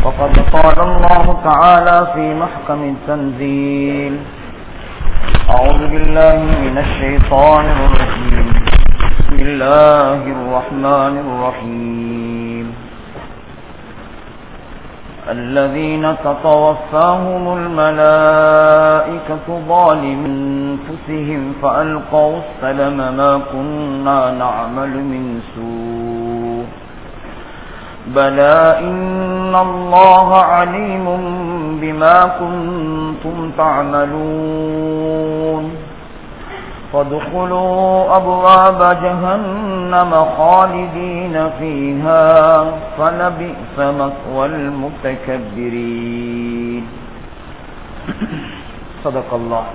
وقد قال الله تعالى في محكم التنزيل أعوذ بالله من الشيطان الرجيم بسم الله الرحمن الرحيم الذين تتوفاهم الملائكة ظالم أنفسهم فألقوا السلم ما كنا نعمل من سوء بلى إن الله عليم بما كنتم تعملون فادخلوا أبواب جهنم خالدين فيها فلبئس مثوى المتكبرين صدق الله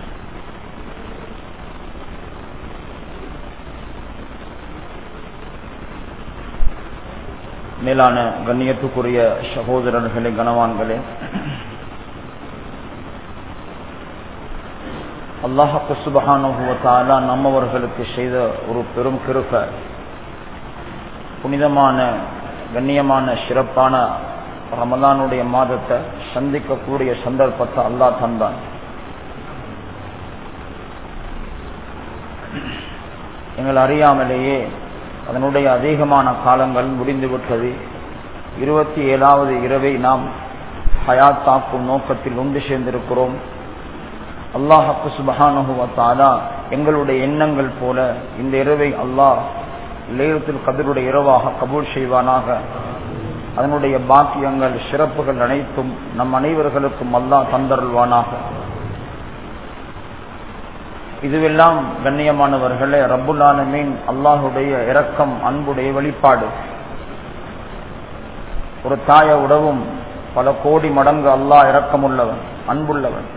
மேலான கண்ணியத்துக்குரிய சகோதரர்களே கனவான்களே அல்லாஹப்பு சுபகானுபவத்தாலா நம்மவர்களுக்கு செய்த ஒரு பெரும் கிருப்ப புனிதமான கண்ணியமான சிறப்பான ரமதானுடைய மாதத்தை சந்திக்கக்கூடிய சந்தர்ப்பத்தை அல்லாஹ் தந்தான் எங்கள் அறியாமலேயே அதனுடைய அதிகமான காலங்கள் முடிந்துவிட்டது இருபத்தி ஏழாவது இரவை நாம் ஹயாத்தாக்கும் நோக்கத்தில் ஒன்று சேர்ந்திருக்கிறோம் அல்லாஹப்பு சுபஹானுவத்தாலா எங்களுடைய எண்ணங்கள் போல இந்த இரவை அல்லாஹ் லேரத்தில் கதிருடைய இரவாக கபூல் செய்வானாக அதனுடைய பாக்கியங்கள் சிறப்புகள் அனைத்தும் நம் அனைவர்களுக்கும் அல்லாஹ் தந்தருள்வானாக இதுவெல்லாம் கண்ணியமானவர்களே ரப்புல்லானமீன் அல்லாஹுடைய இரக்கம் அன்புடைய வெளிப்பாடு ஒரு தாய உடவும் பல கோடி மடங்கு அல்லாஹ் இரக்கமுள்ளவன் அன்புள்ளவன்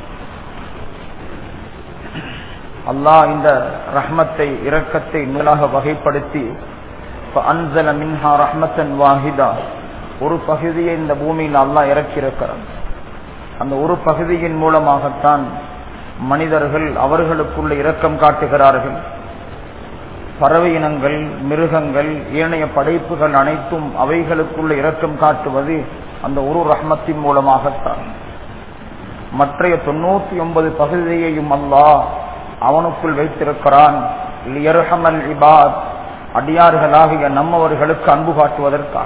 அல்லாஹ் இந்த ரஹ்மத்தை இரக்கத்தை நூலாக வகைப்படுத்தி அன்சல மின்ஹா ரஹ்மத்தன் வாஹிதா ஒரு பகுதியை இந்த பூமியில் அல்லாஹ் இறக்கியிருக்கிறான் அந்த ஒரு பகுதியின் மூலமாகத்தான் மனிதர்கள் அவர்களுக்குள்ள இரக்கம் காட்டுகிறார்கள் பறவை இனங்கள் மிருகங்கள் ஏனைய படைப்புகள் அனைத்தும் அவைகளுக்குள்ள இரக்கம் காட்டுவது அந்த ஒரு ரஹ்மத்தின் மூலமாகத்தான் மற்றைய தொண்ணூத்தி ஒன்பது பகுதியையும் அல்லாஹ் அவனுக்குள் வைத்திருக்கிறான் இபாத் அடியார்களாகிய நம்மவர்களுக்கு அன்பு காட்டுவதற்காக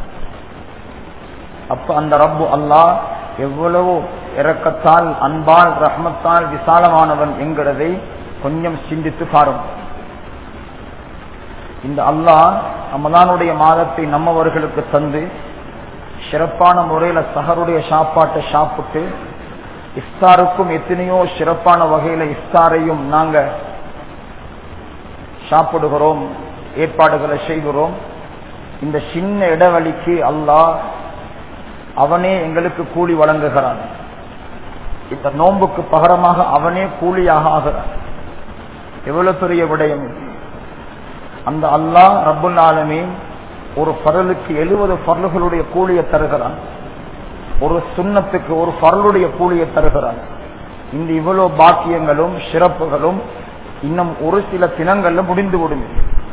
அப்ப அந்த ரப்பு அல்லாஹ் எவ்வளவு இறக்கத்தால் அன்பால் ரஹ்மத்தால் விசாலமானவன் என்கிறதை கொஞ்சம் சிந்தித்து பாரும் இந்த அல்லாஹ் ரமதானுடைய மாதத்தை நம்மவர்களுக்கு தந்து சிறப்பான முறையில சஹருடைய சாப்பாட்டை சாப்பிட்டு இஃப்தாருக்கும் எத்தனையோ சிறப்பான வகையில இஃப்தாரையும் நாங்க சாப்பிடுகிறோம் ஏற்பாடுகளை செய்கிறோம் இந்த சின்ன இடைவெளிக்கு அல்லாஹ் அவனே எங்களுக்கு கூலி வழங்குகிறான் இந்த நோன்புக்கு பகரமாக அவனே கூலியாக ஆகிறான் எவ்வளவு பெரிய விடயம் அந்த அல்லாஹ் ரப்புல் ஆலமே ஒரு பரலுக்கு எழுபது பரல்களுடைய கூலியை தருகிறான் ஒரு சுண்ணத்துக்கு ஒரு பரலுடைய கூலியை தருகிறான் இந்த இவ்வளவு பாக்கியங்களும் சிறப்புகளும் இன்னும் ஒரு சில தினங்கள்ல முடிந்து விடும்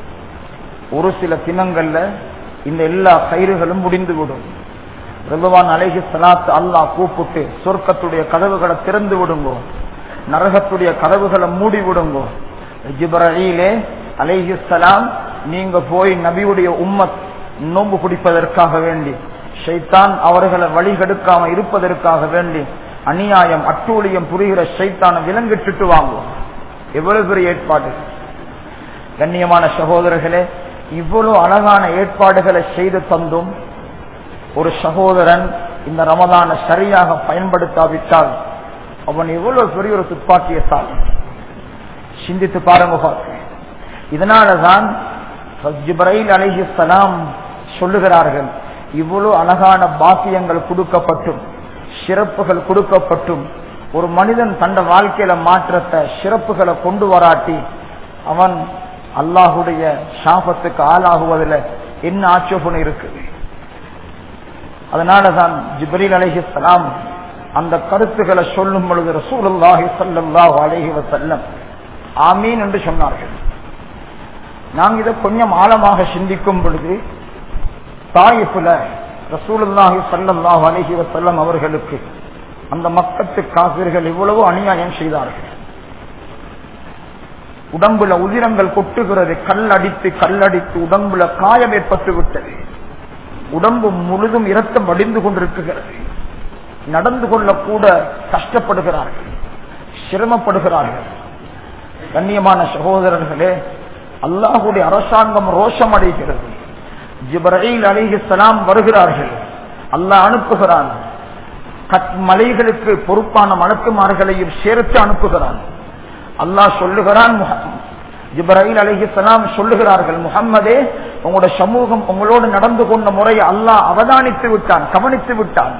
ஒரு சில தினங்கள்ல இந்த எல்லா கயிறுகளும் முடிந்து விடும் ரிபவான் அலைஹி சலாத்து அல்லாஹ் கூப்பிட்டு சொர்க்கத்துடைய கதவுகளை திறந்து விடுங்கோ நரகத்துடைய கதவுகளை மூடி விடுங்கோ ஜிப்ரீலே அலைஹி சலாம் நீங்க போய் நபியுடைய உம்மத் நோன்பு பிடிப்பதற்காக வேண்டி ஷைத்தான் அவர்களை வழிகெடுக்காம இருப்பதற்காக வேண்டி அநியாயம் அட்டூழியம் புரிகிற ஷைத்தான விலங்கிட்டு வாங்குவோம் எவ்வளவு பெரிய ஏற்பாடு கண்ணியமான சகோதரர்களே இவ்வளவு அழகான ஏற்பாடுகளை செய்து தந்தும் ஒரு சகோதரன் இந்த ரமதான சரியாக பயன்படுத்தாவிட்டால் அவன் எவ்வளவு பெரிய ஒரு துப்பாக்கியத்தால் சிந்தித்து பாருங்க இதனாலதான் ஜிப்ரைல் அலிஹிஸ்லாம் சொல்லுகிறார்கள் இவ்வளவு அழகான பாக்கியங்கள் கொடுக்கப்பட்டும் சிறப்புகள் கொடுக்கப்பட்டும் ஒரு மனிதன் தந்த வாழ்க்கையில மாற்றத்தை சிறப்புகளை கொண்டு வராட்டி அவன் அல்லாஹுடைய சாபத்துக்கு ஆளாகுவதில் என்ன ஆட்சேபம் இருக்கு அதனாலதான் ஜிப்ரீல் அலிஹிஸ்லாம் அந்த கருத்துக்களை சொல்லும் பொழுது ரசூலுல்லாஹி ஸல்லல்லாஹு அலைஹி வஸல்லம் ஆமீன் என்று சொன்னார்கள் நாம் இதை கொஞ்சம் ஆழமாக சிந்திக்கும் பொழுது தாயிப்புல ரசூலுல்லாஹி ஸல்லல்லாஹு அலைஹி வஸல்லம் அவர்களுக்கு அந்த மக்கத்து காபிர்கள் இவ்வளவு அநியாயம் செய்தார்கள் உடம்புல உதிரங்கள் கொட்டுகிறது கல்லடித்து கல்லடித்து உடம்புல காயம் ஏற்பட்டு விட்டது உடம்பு முழுதும் இரத்தம் வடிந்து கொண்டிருக்கிறது நடந்து கொள்ள கூட கஷ்டப்படுகிறார்கள் சிரமப்படுகிறார்கள் கண்ணியமான சகோதரர்களே அல்லாஹுடைய அரசாங்கம் ரோஷம் அடைகிறது ஜிப்ரீல் அலிஹிஸ்லாம் வருகிறார்கள் அல்லாஹ் அனுப்புகிறான் கட் மலைகளுக்கு பொறுப்பான மலக்குமார்களையும் சேர்த்து அனுப்புகிறான் அல்லாஹ் சொல்லுகிறான் ஜிப்ரீல் அலிஹிஸ்லாம் சொல்லுகிறார்கள் முகம்மதே உங்களோட சமூகம் உங்களோடு நடந்து கொண்ட முறையை அல்லாஹ் அவதானித்து விட்டான் கவனித்து விட்டான்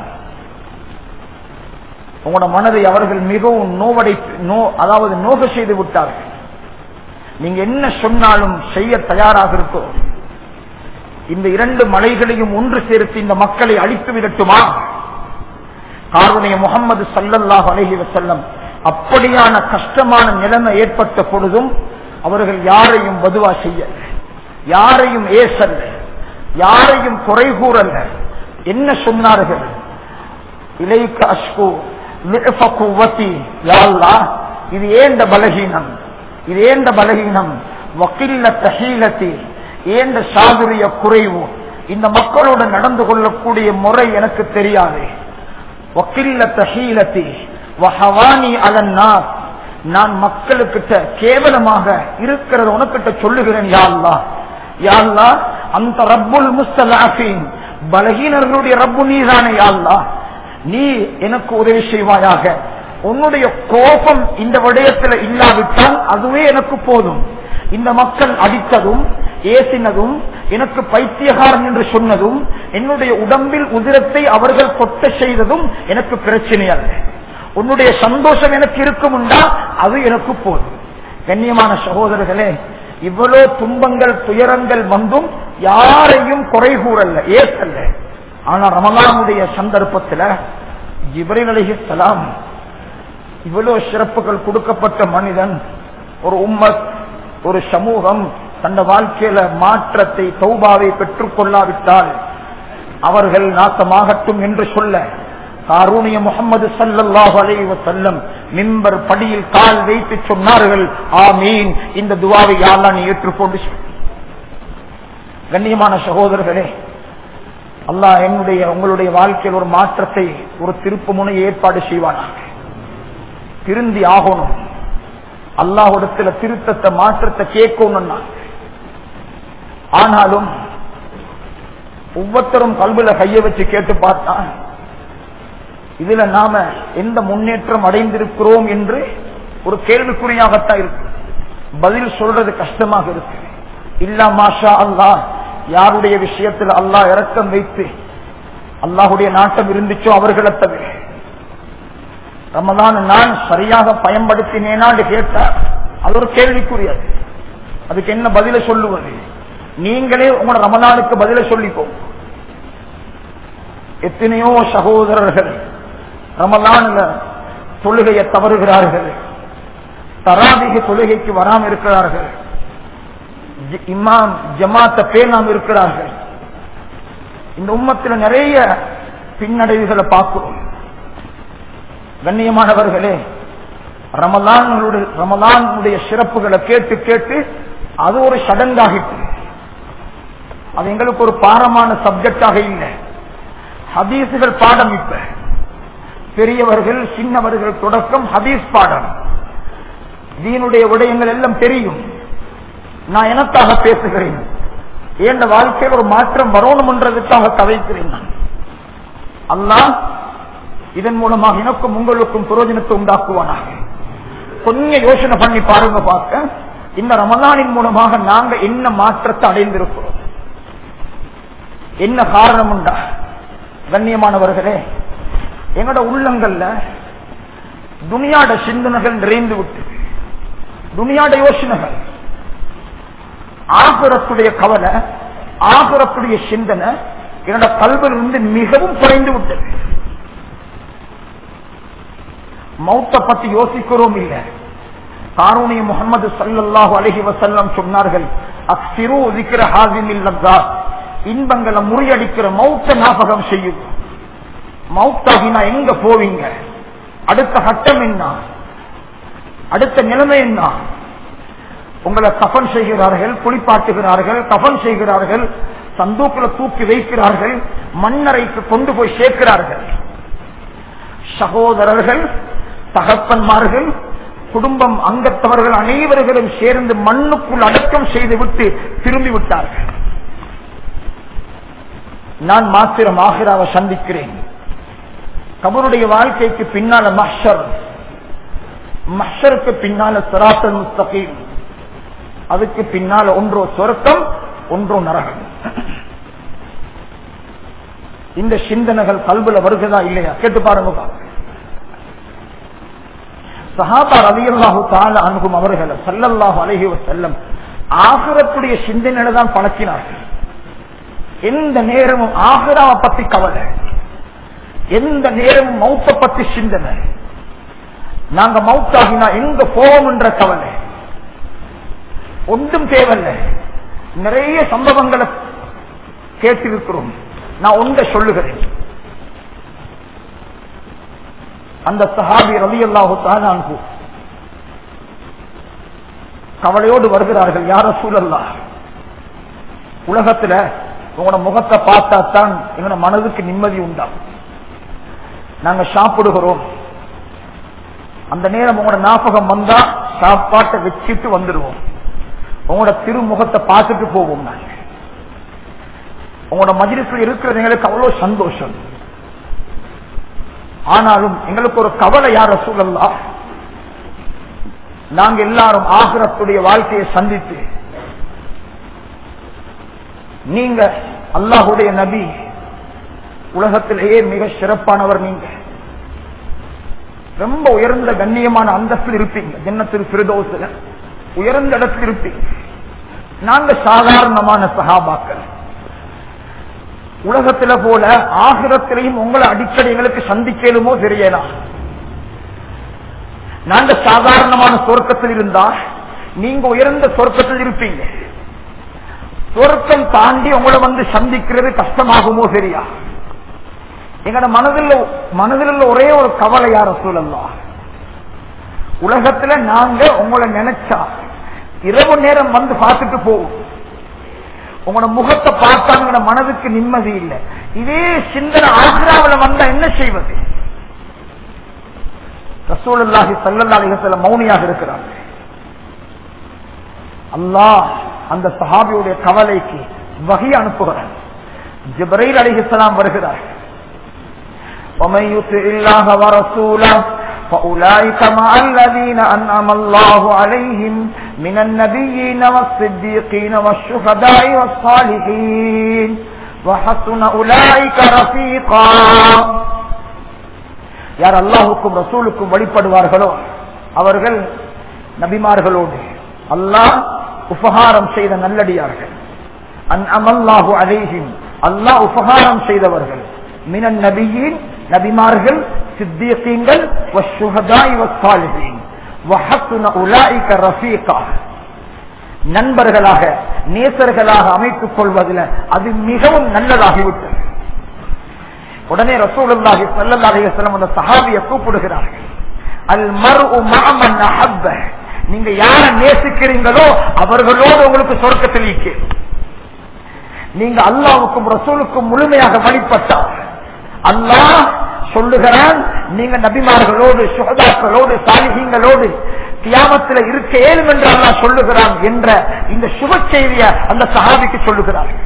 உங்களோட மனதை அவர்கள் மிகவும் நோவடை நோ அதாவது நோக செய்து விட்டார்கள் நீங்க என்ன சொன்னாலும் செய்ய தயாராக இருக்கிறோம் இந்த இரண்டு மலைகளையும் ஒன்று சேர்த்து இந்த மக்களை அழித்து விடட்டுமா காருடைய முகமது சல்லல்லாஹ் அலஹி வசல்லம் அப்படியான கஷ்டமான நிலைமை ஏற்பட்ட பொழுதும் அவர்கள் யாரையும் பதுவா செய்ய யாரையும் ஏசல்ல யாரையும் குறை கூறல்ல என்ன சொன்னார்கள் இலைக்க அஷ்கு இது ஏண்ட பலகீனம் இது ஏண்ட பலகீனம் வக்கில்ல தஹீலத்தி ஏண்ட சாதுரிய குறைவு இந்த மக்களோடு நடந்து கொள்ளக்கூடிய முறை எனக்கு தெரியாது வக்கில்ல தஹீலத்தி வஹவானி அலன்னா நான் மக்களுக்கிட்ட கேவலமாக இருக்கிறத உனக்கிட்ட சொல்லுகிறேன் யாழ்லா யாழ்லா அந்த ரப்புல் முஸ்தலாஃபின் பலகீனர்களுடைய ரப்பு நீதானே யாழ்லா நீ எனக்கு உதவி செய்வாயாக உன்னுடைய கோபம் இந்த விடயத்தில் இல்லாவிட்டால் அதுவே எனக்கு போதும் இந்த மக்கள் அடித்ததும் ஏசினதும் எனக்கு பைத்தியகாரன் என்று சொன்னதும் என்னுடைய உடம்பில் உதிரத்தை அவர்கள் கொட்ட செய்ததும் எனக்கு பிரச்சனை அல்ல உன்னுடைய சந்தோஷம் எனக்கு இருக்கும்டா அது எனக்கு போதும் கண்ணியமான சகோதரர்களே இவ்வளவு துன்பங்கள் துயரங்கள் வந்தும் யாரையும் குறை கூறல்ல ஏசல்ல ஆனா ரமலானுடைய சந்தர்ப்பத்தில் ஜிப்ரீல் அலிஹலாம் இவ்வளவு சிறப்புகள் கொடுக்கப்பட்ட மனிதன் ஒரு உம்மத் ஒரு சமூகம் தந்த வாழ்க்கையில மாற்றத்தை தௌபாவை பெற்றுக் கொள்ளாவிட்டால் அவர்கள் நாசமாகட்டும் என்று சொல்ல காரூணிய முகமது சல்லாஹு அலைவ செல்லம் மிம்பர் படியில் கால் வைத்து சொன்னார்கள் ஆமீன் இந்த துவாவை யாரெல்லாம் நீ ஏற்றுக்கொண்டு கண்ணியமான சகோதரர்களே அல்லாஹ் என்னுடைய உங்களுடைய வாழ்க்கையில் ஒரு மாற்றத்தை ஒரு திருப்பு முனை ஏற்பாடு செய்வானாக திருந்தி ஆகணும் அல்லாஹிடத்துல திருத்தத்தை மாற்றத்தை கேட்கணும் ஆனாலும் ஒவ்வொருத்தரும் கல்வில கைய வச்சு கேட்டு பார்த்தா இதுல நாம எந்த முன்னேற்றம் அடைந்திருக்கிறோம் என்று ஒரு கேள்விக்குறியாகத்தான் இருக்கு பதில் சொல்றது கஷ்டமாக இருக்கு இல்லா மாஷா அல்லாஹ் யாருடைய விஷயத்தில் அல்லாஹ் இறக்கம் வைத்து அல்லாஹுடைய நாட்டம் இருந்துச்சோ அவர்களை தவிர ரமதான் நான் சரியாக பயன்படுத்தினேனான்னு கேட்டா அது ஒரு கேள்விக்குரியது அதுக்கு என்ன பதில சொல்லுவது நீங்களே உங்களோட ரமலானுக்கு பதில சொல்லிக்கோ எத்தனையோ சகோதரர்கள் ரமலான்ல தொழுகையை தவறுகிறார்கள் தராபிக தொழுகைக்கு வராம இருக்கிறார்கள் இமாம் ஜமாத்த பேணாம இருக்கிறார்கள் இந்த உம்மத்தில் நிறைய பின்னடைவுகளை பார்க்கிறோம் கண்ணியமானவர்களே ரமலான்களுடைய ரமலானுடைய சிறப்புகளை கேட்டு கேட்டு அது ஒரு சடங்காகிட்டு அது எங்களுக்கு ஒரு பாரமான சப்ஜெக்டாக இல்லை ஹதீசுகள் பாடம் இப்ப பெரியவர்கள் சின்னவர்கள் தொடக்கம் ஹதீஸ் பாடம் தீனுடைய விடயங்கள் எல்லாம் தெரியும் நான் எனக்காக பேசுகிறேன் என் வாழ்க்கையில் ஒரு மாற்றம் வரணும்ன்றதுக்காக கதைக்கிறேன் நான் அல்லாஹ் இதன் மூலமாக எனக்கும் உங்களுக்கும் பிரயோஜனத்தை உண்டாக்குவானாக கொஞ்சம் யோசனை பண்ணி பாருங்க பார்க்க இந்த ரமலானின் மூலமாக நாங்க என்ன மாற்றத்தை அடைந்திருக்கிறோம் என்ன காரணம் உண்டா கண்ணியமானவர்களே எங்களோட உள்ளங்கள்ல துனியாட சிந்தனைகள் நிறைந்து விட்டு துனியாட யோசனைகள் ஆகுரத்துடைய கவலை ஆகுரத்துடைய சிந்தனை என்னோட கல்வியில் இருந்து மிகவும் குறைந்து விட்டது மௌத்த பத்தி யோசிக்கிறோம் இல்ல காரூணிய முகமது சல்லாஹு அலஹி வசல்லம் சொன்னார்கள் அக்சிரு விக்கிர ஹாசிமில் இன்பங்களை முறியடிக்கிற மௌத்த ஞாபகம் செய்யும் மௌத்தாகினா எங்க போவீங்க அடுத்த கட்டம் என்ன அடுத்த நிலைமை என்ன உங்களை கஃன் செய்கிறார்கள் குளிப்பாட்டுகிறார்கள் கஃன் செய்கிறார்கள் சந்தூக்கில் தூக்கி வைக்கிறார்கள் மண்ணறைக்கு கொண்டு போய் சேர்க்கிறார்கள் சகோதரர்கள் தகப்பன்மார்கள் குடும்பம் அங்கத்தவர்கள் அனைவர்களும் சேர்ந்து மண்ணுக்குள் அடக்கம் செய்துவிட்டு திரும்பி விட்டார்கள் நான் மாத்திரம் ஆகிராவை சந்திக்கிறேன் கபருடைய வாழ்க்கைக்கு பின்னால மஹர் மஹருக்கு பின்னால சிராத்தல் முஸ்தகீம் அதுக்கு பின்னால ஒன்றோ சொர்க்கம் ஒன்றோ நரகம் இந்த சிந்தனைகள் கல்வில வருகிறதா இல்லையா கேட்டு பாருங்க சஹாபா ரவியல்லாஹு தால அணுகும் அவர்களை சல்லல்லாஹு அலஹி செல்லம் ஆகிரத்துடைய சிந்தனையில தான் பழக்கினார்கள் எந்த நேரமும் ஆகிராவை பத்தி கவலை எந்த நேரமும் மௌத்த பத்தி சிந்தனை நாங்க மௌத்தாகினா எங்க போவோம் என்ற கவலை ஒன்றும் தேவையில்லை நிறைய சம்பவங்களை கேட்டிருக்கிறோம் நான் ஒன்றை சொல்லுகிறேன் அந்த சஹாபி ரவி அல்லாஹு தானு கவலையோடு வருகிறார்கள் யார சூழல்லா உலகத்துல உங்களோட முகத்தை பார்த்தா தான் எங்களோட மனதுக்கு நிம்மதி உண்டாகும் நாங்க சாப்பிடுகிறோம் அந்த நேரம் உங்களோட ஞாபகம் வந்தா சாப்பாட்டை வச்சுட்டு வந்துடுவோம் உங்களோட திருமுகத்தை பார்த்துட்டு போவோம் நாங்க உங்களோட மஜிலிசில் இருக்கிறது எங்களுக்கு அவ்வளவு சந்தோஷம் ஆனாலும் எங்களுக்கு ஒரு கவலை யார சூழல்லா நாங்க எல்லாரும் ஆகிரத்துடைய வாழ்க்கையை சந்தித்து நீங்க அல்லாஹுடைய நபி உலகத்திலேயே மிக சிறப்பானவர் நீங்க ரொம்ப உயர்ந்த கண்ணியமான அந்தஸ்தில் இருப்பீங்க ஜன்னத்தில் பிரதோசில உயர்ந்த இடத்தில் இருப்பீங்க நாங்க சாதாரணமான சகாபாக்கள் உலகத்தில போல ஆகிரத்திலையும் உங்களை அடிக்கடி எங்களுக்கு சந்திக்கலுமோ தெரியலாம் நாங்க சாதாரணமான சொர்க்கத்தில் இருந்தா நீங்க உயர்ந்த சொர்க்கத்தில் இருப்பீங்க சொர்க்கம் தாண்டி உங்களை வந்து சந்திக்கிறது கஷ்டமாகுமோ சரியா எங்கட மனதில் மனதில் உள்ள ஒரே ஒரு கவலை யார சூழல்லாம் உலகத்துல நாங்க உங்களை நினைச்சா இரவு நேரம் வந்து பார்த்துட்டு போவோம் உங்களோட முகத்தை பார்த்தா உங்களோட மனதுக்கு நிம்மதி இல்லை இதே சிந்தனை ஆக்ராவில் வந்தா என்ன செய்வது ரசூலுல்லாஹி சல்லல்லாஹு அலைஹி வஸல்லம் மௌனியாக இருக்கிறார் அல்லாஹ் அந்த சஹாபியுடைய கவலைக்கு வகை அனுப்புகிறார் ஜிப்ரைல் அலைஹிஸ்ஸலாம் வருகிறார் ومن يطع الله ورسوله فأولئك مع الذين أنعم الله عليهم من النبيين والصديقين والشهداء والصالحين وحسن أولئك رفيقا யார் அல்லாஹுக்கும் ரசூலுக்கும் வழிபடுவார்களோ அவர்கள் நபிமார்களோடு அல்லாஹ் உபகாரம் செய்த நல்லடியார்கள் அன் அமல்லாஹு அலைஹிம் அல்லாஹ் உபகாரம் செய்தவர்கள் மினன் நபியின் நபிமார்கள் சித்தியத்தீங்கள் நண்பர்களாக நேசர்களாக அமைத்துக் கொள்வதில் அது மிகவும் நல்லதாகிவிட்டது உடனே ரசூலுல்லாஹி ஸல்லல்லாஹு அலைஹி வஸல்லம் அந்த சஹாபியை கூப்பிடுகிறார்கள் அல் மர்உ மஅமன் அஹப்ப நீங்க யார நேசிக்கிறீங்களோ அவர்களோடு உங்களுக்கு சொர்க்கத்தில் ஈக்கு நீங்க அல்லாஹ்வுக்கும் ரசூலுக்கும் முழுமையாக வழிபட்டால் அல்லாஹ் சொல்லுகிறான் நீங்க நபிமார்களோடு சுகதாக்களோடு சாலிகங்களோடு கியாமத்தில் இருக்க ஏழும் என்று அல்லாஹ் சொல்லுகிறான் என்ற இந்த சுப செய்திய அந்த சஹாபிக்கு சொல்லுகிறார்கள்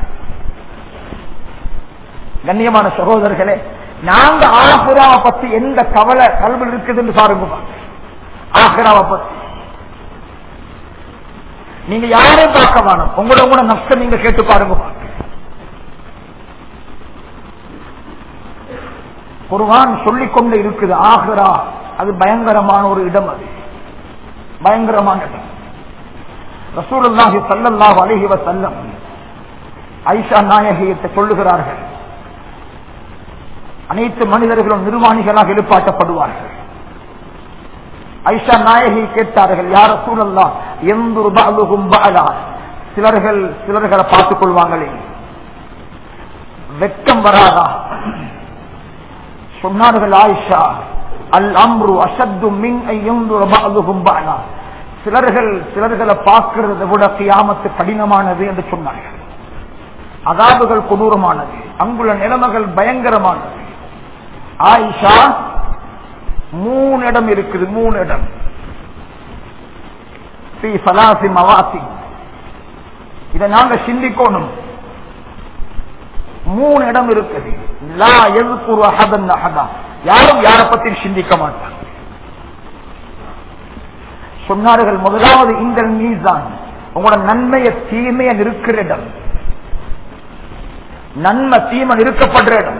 கண்ணியமான சகோதரர்களே நாங்க ஆஹிராவை பத்தி எந்த கவலை கல்வி இருக்குதுன்னு பாருங்க ஆஹிராவை பத்தி நீங்க யாரையும் பார்க்க வேணும் உங்களோட கூட நஷ்டம் நீங்க கேட்டு பாருங்க குர்வான் சொல்லிக் கொண்டு இருக்குது ஆஹிரா அது பயங்கரமான ஒரு இடம் அது பயங்கரமான இடம் ரசூலுல்லாஹி ஸல்லல்லாஹு அலைஹி வஸல்லம் ஐஷா நாயகியத்தை சொல்லுகிறார்கள் அனைத்து மனிதர்களும் நிர்வாணிகளாக எழுப்பாட்டப்படுவார்கள் ஐஷா நாயகி கேட்டார்கள் யார சூழல்லா எந்த பாலுகும் பாலா சிலர்கள் சிலர்களை பார்த்துக் கொள்வாங்களே வெட்கம் வராதா சொன்னார்கள் ஆயிஷா அல் அம்ரு அசத்து மின் ஐயும் பாலா சிலர்கள் சிலர்களை பார்க்கிறதை விட கியாமத்து கடினமானது என்று சொன்னார்கள் அதாபுகள் கொடூரமானது அங்குள்ள நிலைமைகள் பயங்கரமானது ஆயிஷா மூணு இடம் இருக்குது மூணு இடம் இதை நாங்க சிந்திக்கணும் மூணு இடம் இருக்குது லா எதுக்குரு அகதன் அகதா யாரும் யாரை பத்தி சிந்திக்க மாட்டாங்க சொன்னார்கள் முதலாவது இந்த மீசான் உங்களோட நன்மைய தீமைய இருக்கிற இடம் நன்மை தீமை நிறுக்கப்படுற இடம்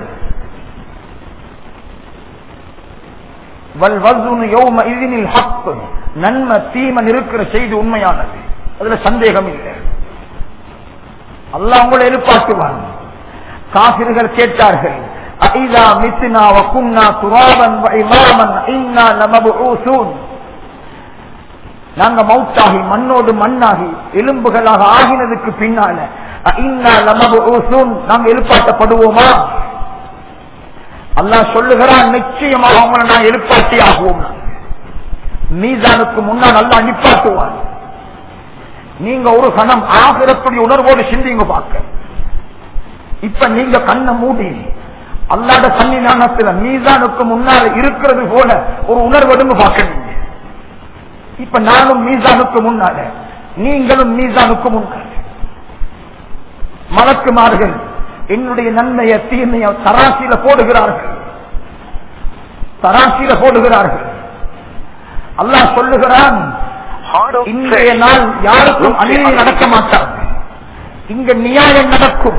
நன்மை தீமன் இருக்கிற செய்தி உண்மையானது அதுல சந்தேகம் இல்லை அல்ல உங்களை எதிர்பார்க்குவான் காசிர்கள் கேட்டார்கள் ஐதா மித்தினா வக்குன்னா துராபன் இமாமன் ஐநா நமபூசூன் நாங்க மவுத்தாகி மண்ணோடு மண்ணாகி எலும்புகளாக ஆகினதுக்கு பின்னால ஐநா நமபூசூன் நாங்க எழுப்பாட்டப்படுவோமா அல்லாஹ் சொல்லுகிறான் நிச்சயமாக அவங்களை நான் எழுப்பாட்டி ஆகுவோம் மீதானுக்கு முன்னால் நல்லா நிப்பாட்டுவான் நீங்க ஒரு கணம் ஆகிரத்துடைய உணர்வோடு சிந்திங்க பார்க்க இப்ப நீங்க கண்ணை மூடி அல்லாத சன்னிதானத்துல மீசானுக்கு முன்னால் இருக்கிறது போல ஒரு உணர்வெடுங்க பார்க்கணும் இப்ப நானும் மீசானுக்கு முன்னால நீங்களும் மீசானுக்கு முன்னால மலக்குமார்கள் என்னுடைய நன்மைய தீமைய தராசியில போடுகிறார்கள் தராசியில போடுகிறார்கள் அல்லாஹ் சொல்லுகிறான் இன்றைய நாள் யாருக்கும் அநீதி நடக்க மாட்டார் இங்க நியாயம் நடக்கும்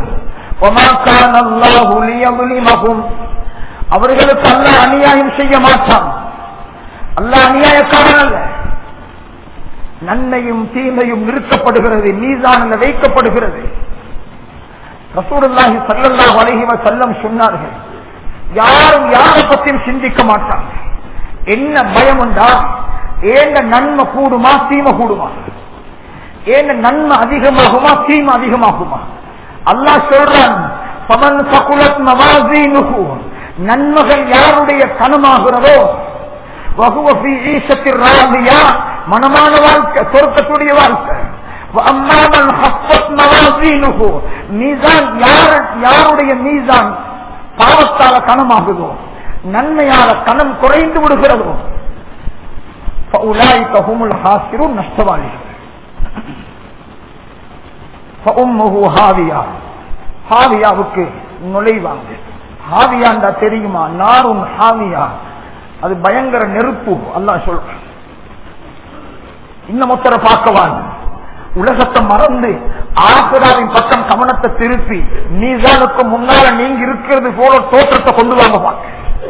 அவர்களுக்கு அல்ல அநியாயம் செய்ய மாட்டான் அல்ல அநியாயக்காரன் அல்ல நன்மையும் தீமையும் நிறுத்தப்படுகிறது மீதான வைக்கப்படுகிறது ரசூடுல்லாஹி சல்லல்லாஹு அலைஹி வஸல்லம் சொன்னார்கள் யாரும் யாரை பத்தியும் சிந்திக்க மாட்டாங்க என்ன பயம் உண்டா ஏங்க நன்மை கூடுமா தீமை கூடுமா ஏங்க நன்மை அதிகமாகுமா தீமை அதிகமாகுமா அல்லாஹ் சொல்றான் பவன் சகுலத் நவாசீனுகு நன்மைகள் யாருடைய கனமாகிறதோ வகுவபி ஈசத்தில் ராமியா மனமான வாழ்க்கை சொர்க்கத்துடைய வாழ்க்கை அம்மாமன் ஹஸ்பத் நவாசீனுகு மீசான் யார் யாருடைய மீசான் பாவத்தால கனமாகுதோ நன்மையால கணம் குறைந்து விடுகிறதோ நஷ்டவாளிகள் ஹாவியாவுக்கு நுழைவாங்க ஹாவியாண்டா தெரியுமா நாரும் ஹாவியா அது பயங்கர நெருப்பு அல்லா சொல்ற இன்னும் ஒருத்தரை பார்க்கவான் உலகத்தை மறந்து ஆசிராவின் பக்கம் கவனத்தை திருப்பி நீதானுக்கு முன்னால நீங்க இருக்கிறது போல தோற்றத்தை கொண்டு வாங்க பார்க்க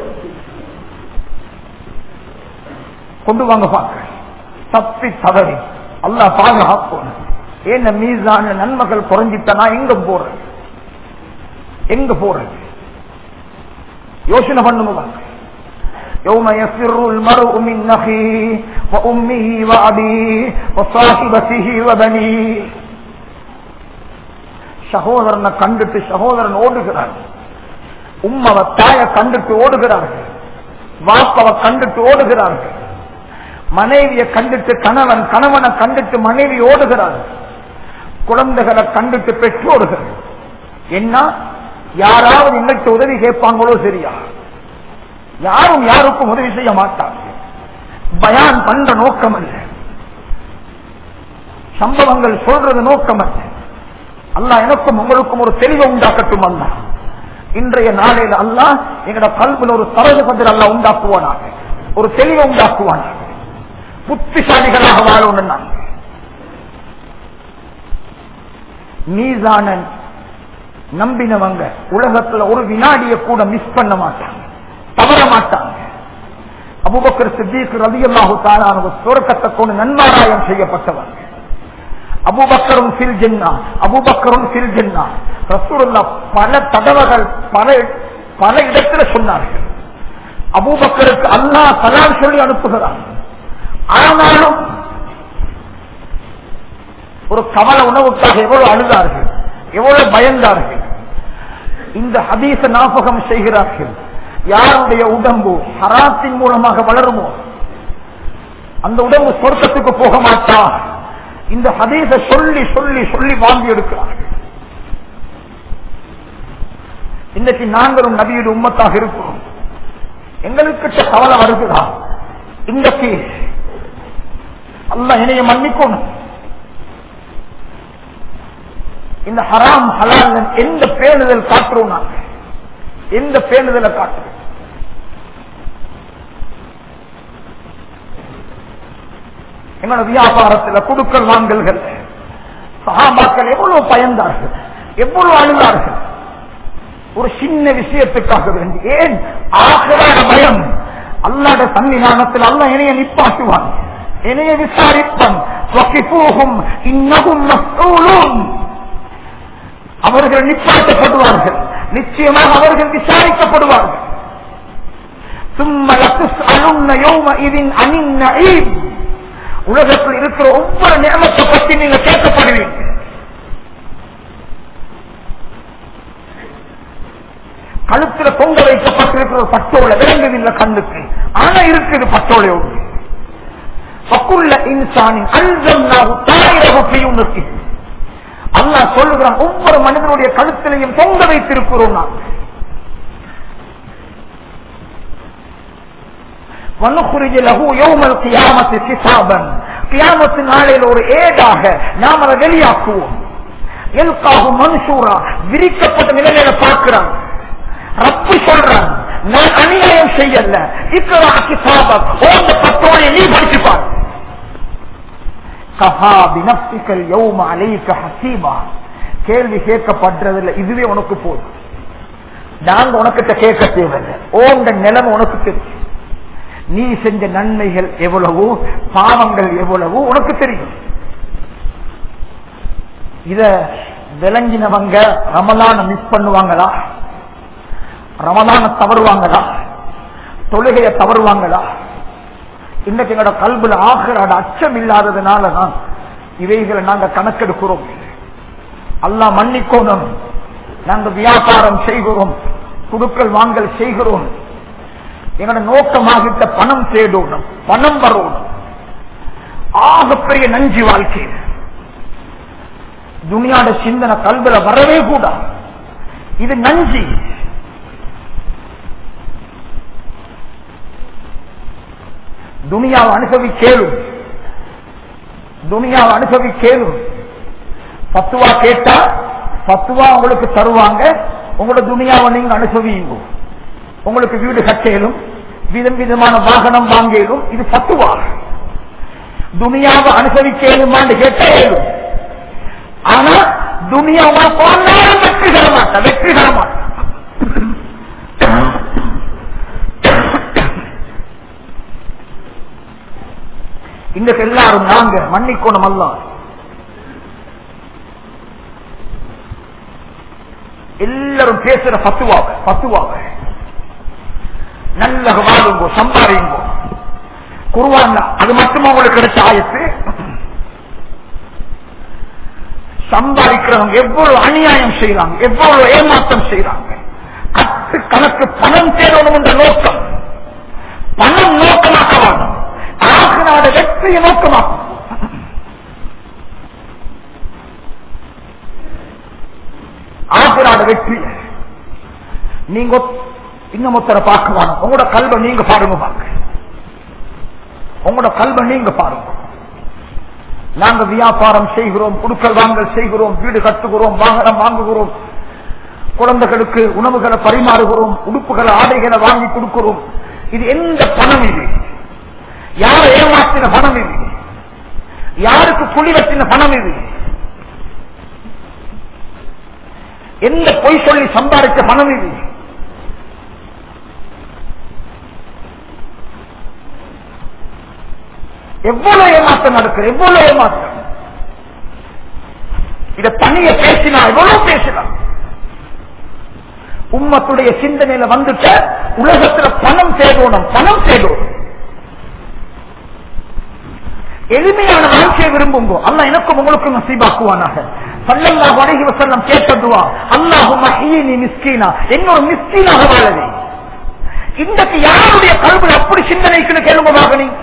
கொண்டு வாங்க பார்க்க தப்பி தவறி அல்லா பாதுகாப்போம் ஏன் மீதான நன்மைகள் குறைஞ்சிட்டனா எங்க போறது எங்க போறது யோசனை பண்ணுங்க يوم يفر المرء من أخيه وأمه وأبيه وصاحبته وبنيه சகோதரனை கண்டுட்டு சகோதரன் ஓடுகிறார் உம்மவ தாய கண்டுட்டு ஓடுகிறார்கள் வாப்பவ கண்டுட்டு ஓடுகிறார்கள் மனைவியை கண்டுட்டு கணவன் கணவனை கண்டுட்டு மனைவி ஓடுகிறார் குழந்தைகளை கண்டுட்டு பெற்றோர்கள் என்ன யாராவது இன்னைக்கு உதவி கேட்பாங்களோ சரியா யாரும் யாருக்கும் உதவி செய்ய மாட்டாங்க பயான் பண்ற நோக்கம் அல்ல சம்பவங்கள் சொல்றது நோக்கம் அல்ல அல்ல எனக்கும் உங்களுக்கும் ஒரு தெளிவை உண்டாக்கட்டும் அல்ல இன்றைய நாளையில் அல்ல எங்கட கல்வியில் ஒரு தரது பதில் அல்ல உண்டாக்குவானாக ஒரு தெளிவை உண்டாக்குவானாக புத்திசாலிகளாக வாழணும் நாங்கள் மீசானன் நம்பினவங்க உலகத்துல ஒரு வினாடிய கூட மிஸ் பண்ண மாட்டாங்க தவற மாட்டாங்க அபுபக்கர் சித்திக்கு ரதியல்லாஹு தாலான சுரக்கத்தை கொண்டு நன்மாராயம் செய்யப்பட்டவங்க அபுபக்கரும் சில் ஜென்னா அபுபக்கரும் சில் ஜென்னா ரசூருல்லா பல தடவைகள் பல பல இடத்துல சொன்னார்கள் அபூபக்கருக்கு அல்லாஹ் சலாம் சொல்லி அனுப்புகிறார் ஆனாலும் ஒரு கவல உணவுக்காக எவ்வளவு அழுதார்கள் எவ்வளவு பயந்தார்கள் இந்த ஹதீச ஞாபகம் செய்கிறார்கள் யாருடைய உடம்பு ஹராத்தின் மூலமாக வளருமோ அந்த உடம்பு சொர்க்கத்துக்கு போக மாட்டா இந்த ஹதீச சொல்லி சொல்லி சொல்லி வாங்கி எடுக்கிறார்கள் இன்னைக்கு நாங்களும் நபியோட உம்மத்தாக இருக்கிறோம் எங்களுக்கு கவலை வருகிறா இன்றைக்கு அல்ல இணைய மன்னிக்கணும் இந்த ஹராம் ஹலால் எந்த பேணுதல் காட்டுறோம் நாங்க எந்த பேணுதலை காட்டுறோம் எங்களோட வியாபாரத்தில் குடுக்கல் வாங்கல்கள் சகாபாக்கள் எவ்வளவு பயந்தார்கள் எவ்வளவு அழுதார்கள் ஒரு சின்ன விஷயத்துக்காக வேண்டி ஏன் ஆகிறான பயம் அல்லாட சன்னிதானத்தில் அல்ல இணைய நிப்பாட்டுவான் இணைய விசாரிப்பான் வகிப்போகும் இன்னகும் மஸ்ஊலூன். அவர்கள் நிப்பாட்டப்படுவார்கள் நிச்சயமாக அவர்கள் விசாரிக்கப்படுவார்கள் ثم لتسألن يومئذ عن النعيم. உலகத்தில் இருக்கிற ஒவ்வொரு நியமத்தை பற்றி நீங்க கேட்கப்படுவீங்க கழுத்துல தொங்க வைக்கப்பட்டிருக்கிற ஒரு பட்டோலை விளங்குதில்லை கண்ணுக்கு ஆனா இருக்குது பட்டோலை ஒன்று பக்குள்ள இன்சானின் அல்சம் தாயிரகையும் நிறுத்தி அல்லாஹ் சொல்லுகிறான் ஒவ்வொரு மனிதனுடைய கழுத்திலையும் தொங்க வைத்திருக்கிறோம் நான் வனுக்குரிய லகு யோமல் கியாமத்து கிசாபன் கியாமத்து நாளையில் ஒரு ஏடாக நாம் அதை வெளியாக்குவோம் எல்காகும் மனுஷூரா விரிக்கப்பட்ட நிலையில பார்க்கிறான் ரப்பு சொல்றான் நான் அநியாயம் செய்யல இக்கரா கிசாபக் ஓந்த பத்தோடைய நீ படிச்சுப்பார் கஹா பினப்திக்கல் யௌம அலைக்க ஹசீபா கேள்வி கேட்கப்படுறதில்ல இதுவே உனக்கு போதும் நாங்க உனக்கிட்ட கேட்க தேவையில்லை ஓண்ட நிலைமை உனக்கு தெரியும் நீ செஞ்ச நன்மைகள் எவ்வளவோ பாவங்கள் எவ்வளவோ உனக்கு தெரியும் இத விளங்கினவங்க ரமலான மிஸ் பண்ணுவாங்களா ரமலான தவறுவாங்களா தொழுகைய தவறுவாங்களா இன்னைக்கு எங்களோட கல்வில ஆகிறாட அச்சம் இல்லாததுனால தான் இவைகளை நாங்க கணக்கெடுக்கிறோம் அல்லா மன்னிக்கோணும் நாங்க வியாபாரம் செய்கிறோம் குடுக்கல் வாங்கல் செய்கிறோம் எங்களோட நோக்கமாகிட்ட பணம் தேடணும் பணம் வரணும் ஆகப்பெரிய நஞ்சு வாழ்க்கை துணியாட சிந்தனை கல்வில வரவே கூடாது இது நஞ்சி துனியாவை அனுபவிக்கேலும் துனியாவை அனுபவிக்கேலும் பத்துவா கேட்டா பத்துவா உங்களுக்கு தருவாங்க உங்களோட துனியாவை நீங்க அனுபவியுங்க உங்களுக்கு வீடு கட்டேலும் விதம் விதமான வாகனம் வாங்கலும் இது பத்துவா துனியாவை அனுபவிக்கலுமான்னு கேட்டேலும் ஆனா துனியாவை போனாலும் வெற்றி தர மாட்டேன் வெற்றி தர மாட்டேன் இன்னைக்கு எல்லாரும் நாங்க மன்னிக்கோணும் அல்ல எல்லாரும் பேசுற பத்துவாக பத்துவாக நல்ல வாழுங்கோ சம்பாதிங்கோ குருவான் அது மட்டும் உங்களுக்கு கிடைச்ச ஆயத்து சம்பாதிக்கிறவங்க எவ்வளவு அநியாயம் செய்யறாங்க எவ்வளவு ஏமாற்றம் செய்யறாங்க கட்டு கணக்கு பணம் தேடணும் என்ற நோக்கம் பணம் நோக்கமாக்க வேண்டும் ஆகனாட வெற்றியை நோக்கமாக்கும் ஆகனாட வெற்றி நீங்க இன்னும் ஒருத்தரை பார்க்க வேணும் உங்களோட கல்வை நீங்க பாருங்க பாருங்க உங்களோட கல்வை நீங்க பாருங்க நாங்க வியாபாரம் செய்கிறோம் குடுக்கல் வாங்கல் செய்கிறோம் வீடு கட்டுகிறோம் வாகனம் வாங்குகிறோம் குழந்தைகளுக்கு உணவுகளை பரிமாறுகிறோம் உடுப்புகளை ஆடைகளை வாங்கி கொடுக்கிறோம் இது எந்த பணம் இது யாரை ஏமாற்றின பணம் இது யாருக்கு குழி வச்சின பணம் இது எந்த பொய் சொல்லி சம்பாதிச்ச பணம் இது எவ்வளவு ஏமாற்றம் நடக்குது எவ்வளவு ஏமாற்றம் இத தனிய பேசினா எவ்வளவு பேசலாம் உம்மத்துடைய சிந்தனையில வந்துட்ட உலகத்துல பணம் தேடணும் பணம் தேடணும் எளிமையான வாழ்க்கையை விரும்புங்கோ அல்ல எனக்கும் உங்களுக்கும் நசீபாக்குவானாக சல்லல்லாஹு அலைஹி வஸல்லம் கேட்ட துவா அல்லாஹும்ம ஹீனி மிஸ்கீனா என்னொரு மிஸ்கீனாக வாழவே இன்றைக்கு யாருடைய கல்வி அப்படி சிந்தனைக்குன்னு கேளுங்க நீ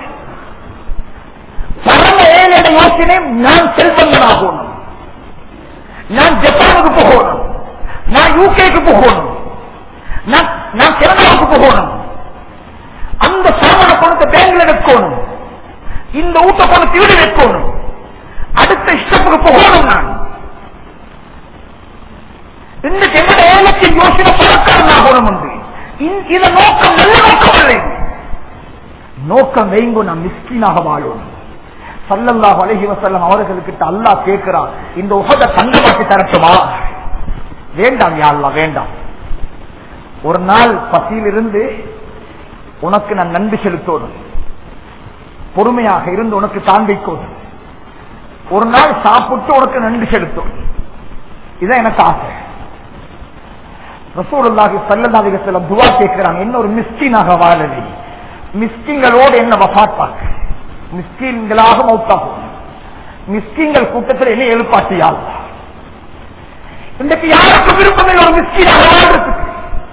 பரம ஏழையோட யோசனை நான் செல்வந்தனாகணும் நான் ஜப்பானுக்கு போகணும் நான் யூகேக்கு போகணும் நான் நான் கனடாவுக்கு போகணும் அந்த சாமான பணத்தை பேங்க்ல வைக்கணும் இந்த ஊட்ட பணத்தை வீடு வைக்கணும் அடுத்த இஷ்டத்துக்கு போகணும் நான் இந்த என்னோட ஏலத்தின் யோசனை பணக்காரனாகணும் என்று இ- இந்த நோக்கம் நல்ல நோக்கம் இல்லை நோக்கம் வைங்கோ நான் மிஸ்கீனாக வாழும் சல்லல்லாஹு அலைஹி வஸல்லம் அவர்களுக்கிட்ட அல்லாஹ் கேட்கிறான் இந்த உகத தங்கமாக்கி தரட்டுமா வேண்டாம் யா அல்லாஹ் வேண்டாம் ஒரு நாள் பசியிலிருந்து உனக்கு நான் நன்றி செலுத்தோடும் பொறுமையாக இருந்து உனக்கு காண்பிக்கோடும் ஒரு நாள் சாப்பிட்டு உனக்கு நன்றி செலுத்தும் இதான் எனக்கு ஆசை ரசூலுல்லாஹி ஸல்லல்லாஹு அலைஹி வஸல்லம் துஆ கேட்கிறாங்க என்ன ஒரு மிஸ்கீனாக வாழவே மிஸ்கின்களோடு என்ன வஃபாத்தாங்க மிஸ்கீன்களாக மௌத்தாகும் மிஸ்கீன்கள் கூட்டத்தில் என்ன எழுப்பாட்டியால் இன்றைக்கு யாருக்கு விருப்பம் இல்லை ஒரு மிஸ்கீனாக வாழ்றதுக்கு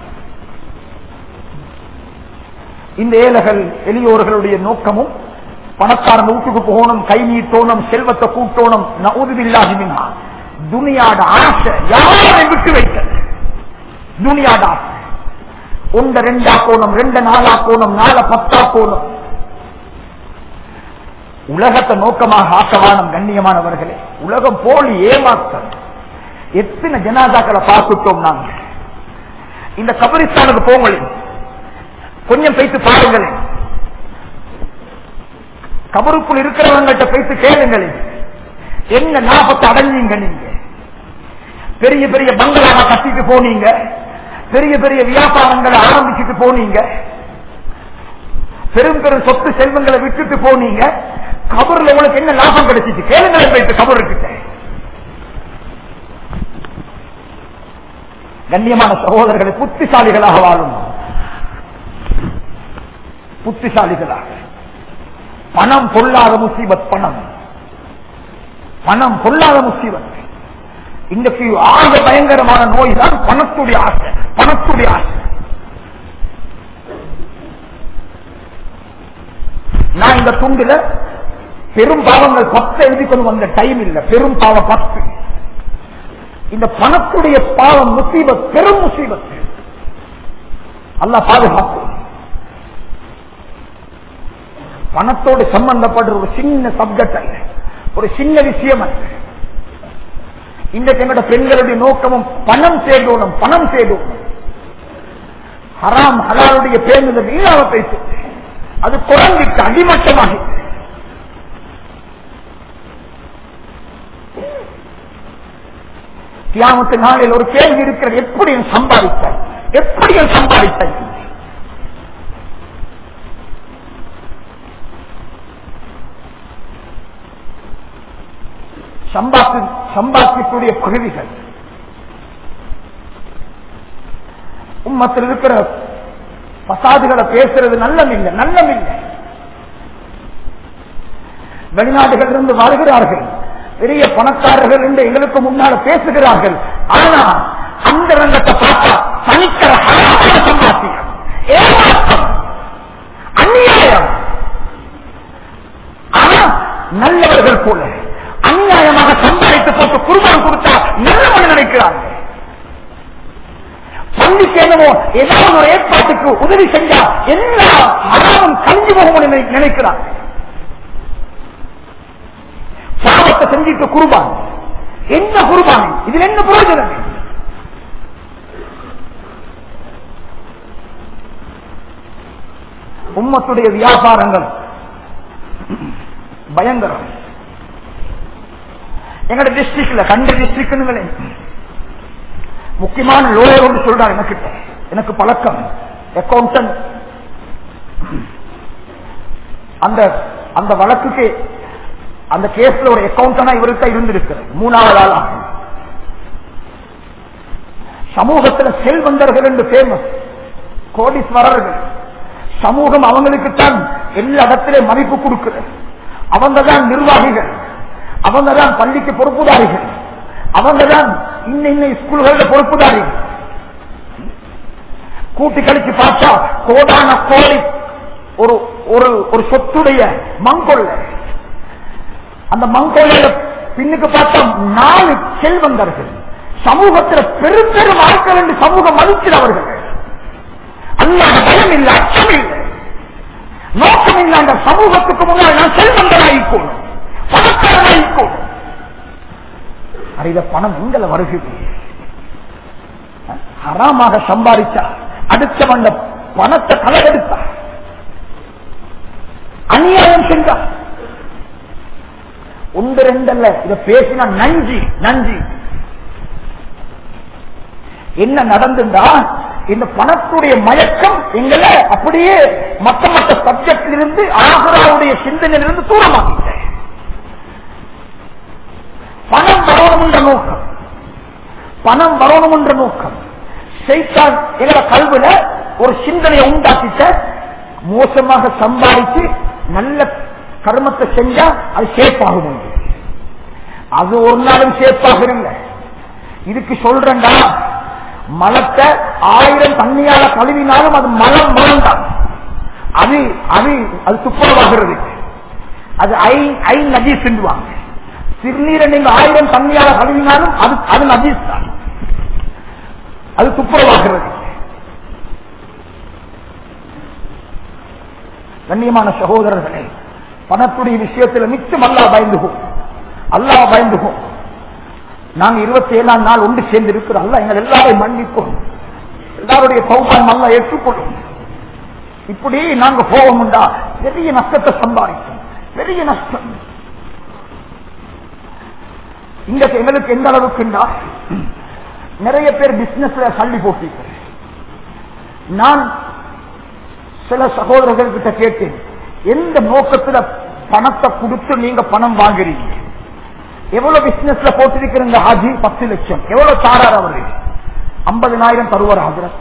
இந்த ஏழைகள் எளியோர்களுடைய நோக்கமும் பணக்காரன் வீட்டுக்கு போகணும் கை நீட்டோணும் செல்வத்தை கூட்டோணும் நவுதுபில்லாகினா துனியாட ஆசை யாரை விட்டு வைத்தது துனியாட ஆசை ஒன்ற ரெண்டா கோணம் ரெண்டு நாலா கோணம் நால பத்தா கோணம் உலகத்தை நோக்கமாக ஆக்கவானம் கண்ணியமானவர்களே உலகம் போலி ஏமாத்தம் எத்தனை ஜனாதாக்களை பார்த்துட்டோம் நாங்க இந்த கபரிஸ்தானுக்கு போங்களேன் கொஞ்சம் பேசி பாருங்களேன் கபருக்குள் இருக்கிறவங்கள்ட்ட பேசி கேளுங்களேன் என்ன லாபத்தை அடைஞ்சீங்க நீங்க பெரிய பெரிய பங்களாவை கட்டிட்டு போனீங்க பெரிய பெரிய வியாபாரங்களை ஆரம்பிச்சுட்டு போனீங்க பெரும் பெரும் சொத்து செல்வங்களை விட்டுட்டு போனீங்க கபர்ல உங்களுக்கு என்ன லாபம் கிடைச்சிச்சு கேளுங்களேன் போயிட்டு கபர் கிட்ட கண்ணியமான சகோதரர்களை புத்திசாலிகளாக வாழும் புத்திசாலிகளாக பணம் பொல்லாத முசீபத் பணம் பணம் பொல்லாத முசீபத் இன்றைக்கு ஆக பயங்கரமான நோய் தான் பணத்துடைய ஆசை பணத்துடைய ஆசை நான் இந்த துண்டுல பெரும் பாவங்கள் பத்து எழுதி கொண்டு வந்த டைம் இல்ல பெரும் பாவம் பத்து இந்த பணத்துடைய பாவம் முசீபத் பெரும் முசீபத் அல்ல பாதுகாப்பு பணத்தோடு சம்பந்தப்பட்ட ஒரு சின்ன சப்ஜெக்ட் அல்ல ஒரு சின்ன விஷயம் அல்ல இன்றைக்கு எங்களோட பெண்களுடைய நோக்கமும் பணம் சேர்க்கணும் பணம் சேர்க்கணும் ஹராம் ஹலாலுடைய பேருந்துகள் இல்லாம பேசு அது குறைஞ்சிட்டு அடிமட்டமாக கியாமத்து நாளில் ஒரு கேள்வி இருக்கிறது எப்படி சம்பாதித்தாய் எப்படி சம்பாதித்தாய் சம்பாத்தி சம்பாத்தியக்கூடிய பகுதிகள் உம்மத்தில் இருக்கிற பசாதுகளை பேசுறது நல்லம் இல்லை நல்லம் இல்லை வெளிநாடுகள் இருந்து வருகிறார்கள் பெரிய பணக்காரர்கள் என்று எங்களுக்கு முன்னால பேசுகிறார்கள் ஆனா அந்த ரங்கத்தை பார்த்தா தனிக்கிற சம்பாத்தியம் ஏமாற்றம் அந்நியாயம் ஆனா நல்லவர்கள் போல அநியாயமாக சம்பாதித்து போட்டு குருபான் கொடுத்தா நல்லவன் நினைக்கிறாங்க பள்ளிக்கு என்னவோ ஏதாவது ஒரு ஏற்பாட்டுக்கு உதவி செஞ்சா எல்லா மரமும் கஞ்சி போகும் நினைக்கிறாங்க பாவத்தை செஞ்சிட்டு குருபான் என்ன குருபான் இதுல என்ன பிரயோஜனம் உம்மத்துடைய வியாபாரங்கள் பயங்கரம் எங்கட டிஸ்ட்ரிக்ட்ல கண்ட டிஸ்ட்ரிக்ட்னுங்களே முக்கியமான லோயர் ஒன்று சொல்றாரு எனக்கு எனக்கு பழக்கம் அக்கௌண்டன்ட் அந்த அந்த வழக்குக்கு அந்த கேஸ்ல ஒரு அக்கௌண்டனா இவருக்கு இருந்திருக்கு மூணாவது ஆளா சமூகத்தில் செல்வந்தர்கள் என்று ஃபேமஸ் கோடீஸ்வரர்கள் சமூகம் அவங்களுக்கு தான் எல்லா இடத்திலே மதிப்பு கொடுக்கிறது அவங்க தான் நிர்வாகிகள் அவங்க தான் பள்ளிக்கு பொறுப்புதாரிகள் அவங்க தான் இன்ன இன்ன ஸ்கூல்கள பொறுப்புதாரி கூட்டி கழிச்சு பார்த்தா கோடான கோடி ஒரு ஒரு ஒரு சொத்துடைய மங்கொள்ள அந்த மங்கோலிய பின்னுக்கு பார்த்தா நாலு செல்வந்தர்கள் சமூகத்தில் பெரும் பெரும் ஆட்கள் என்று சமூகம் மதிக்கிறவர்கள் அல்லாத பயம் இல்லை அச்சம் இல்லை நோக்கம் இல்லை அந்த சமூகத்துக்கு முன்னால் நான் செல்வந்தராயிக்கோணும் பணக்காரனாயிக்கோணும் அறித பணம் எங்களை வருகிறது ஹராமாக சம்பாதிச்சா அடுத்தவன் பணத்தை களவெடுத்தா அநியாயம் செஞ்சா ஒன்று ரெண்டல்ல இத பேசினா நஞ்சி நஞ்சி என்ன நடந்துண்டா இந்த பணத்துடைய மயக்கம் எங்களை அப்படியே மற்ற மற்ற சப்ஜெக்டில் இருந்து ஆகராவுடைய சிந்தனையிலிருந்து தூரமாக்கிட்டேன் பணம் வரணும் என்ற நோக்கம் பணம் வரணும் என்ற நோக்கம் செய்தான் எங்களை கல்வில ஒரு சிந்தனையை உண்டாக்கிட்ட மோசமாக சம்பாதிச்சு நல்ல கர்மத்தை செஞ்சா அது சேஃபாகும் அது ஒரு நாளும் சேஃபாக இல்லை இதுக்கு சொல்றேன்டா மலத்தை ஆயிரம் தண்ணியால கழுவினாலும் அது மலம் மலம் தான் அது அது அது துப்புரவாகிறது அது ஐ ஐ நதி செல்வாங்க சிறுநீரை நீங்க ஆயிரம் தண்ணியால கழுவினாலும் அது அது நஜீஸ் தான் அது துப்புரவாகிறது கண்ணியமான சகோதரர்களே பணத்துடைய விஷயத்தில் மிச்சம் அல்லா பயந்துகும் அல்லா பயந்துகும் நாங்க இருபத்தி ஏழாம் நாள் ஒன்று சேர்ந்து இருக்கிறோம் அல்ல எங்கள் எல்லாரையும் மன்னிக்கும் எல்லாருடைய சௌபாயம் அல்ல ஏற்றுக்கொள்ளும் இப்படி நாங்க போவோம்டா பெரிய நஷ்டத்தை சம்பாதிக்கும் பெரிய நஷ்டம் இங்க எங்களுக்கு எந்த அளவுக்குண்டா நிறைய பேர் பிசினஸ்ல தள்ளி போட்டிருக்கிறேன் நான் சில சகோதரர்கள் கிட்ட கேட்டேன் எந்த நோக்கத்துல பணத்தை கொடுத்து நீங்க பணம் வாங்குறீங்க எவ்வளவு பிசினஸ்ல போட்டிருக்கிறீங்க ஹாஜி பத்து லட்சம் எவ்வளவு தாரார் அவரு ஐம்பதினாயிரம் தருவார் ஹாஜரத்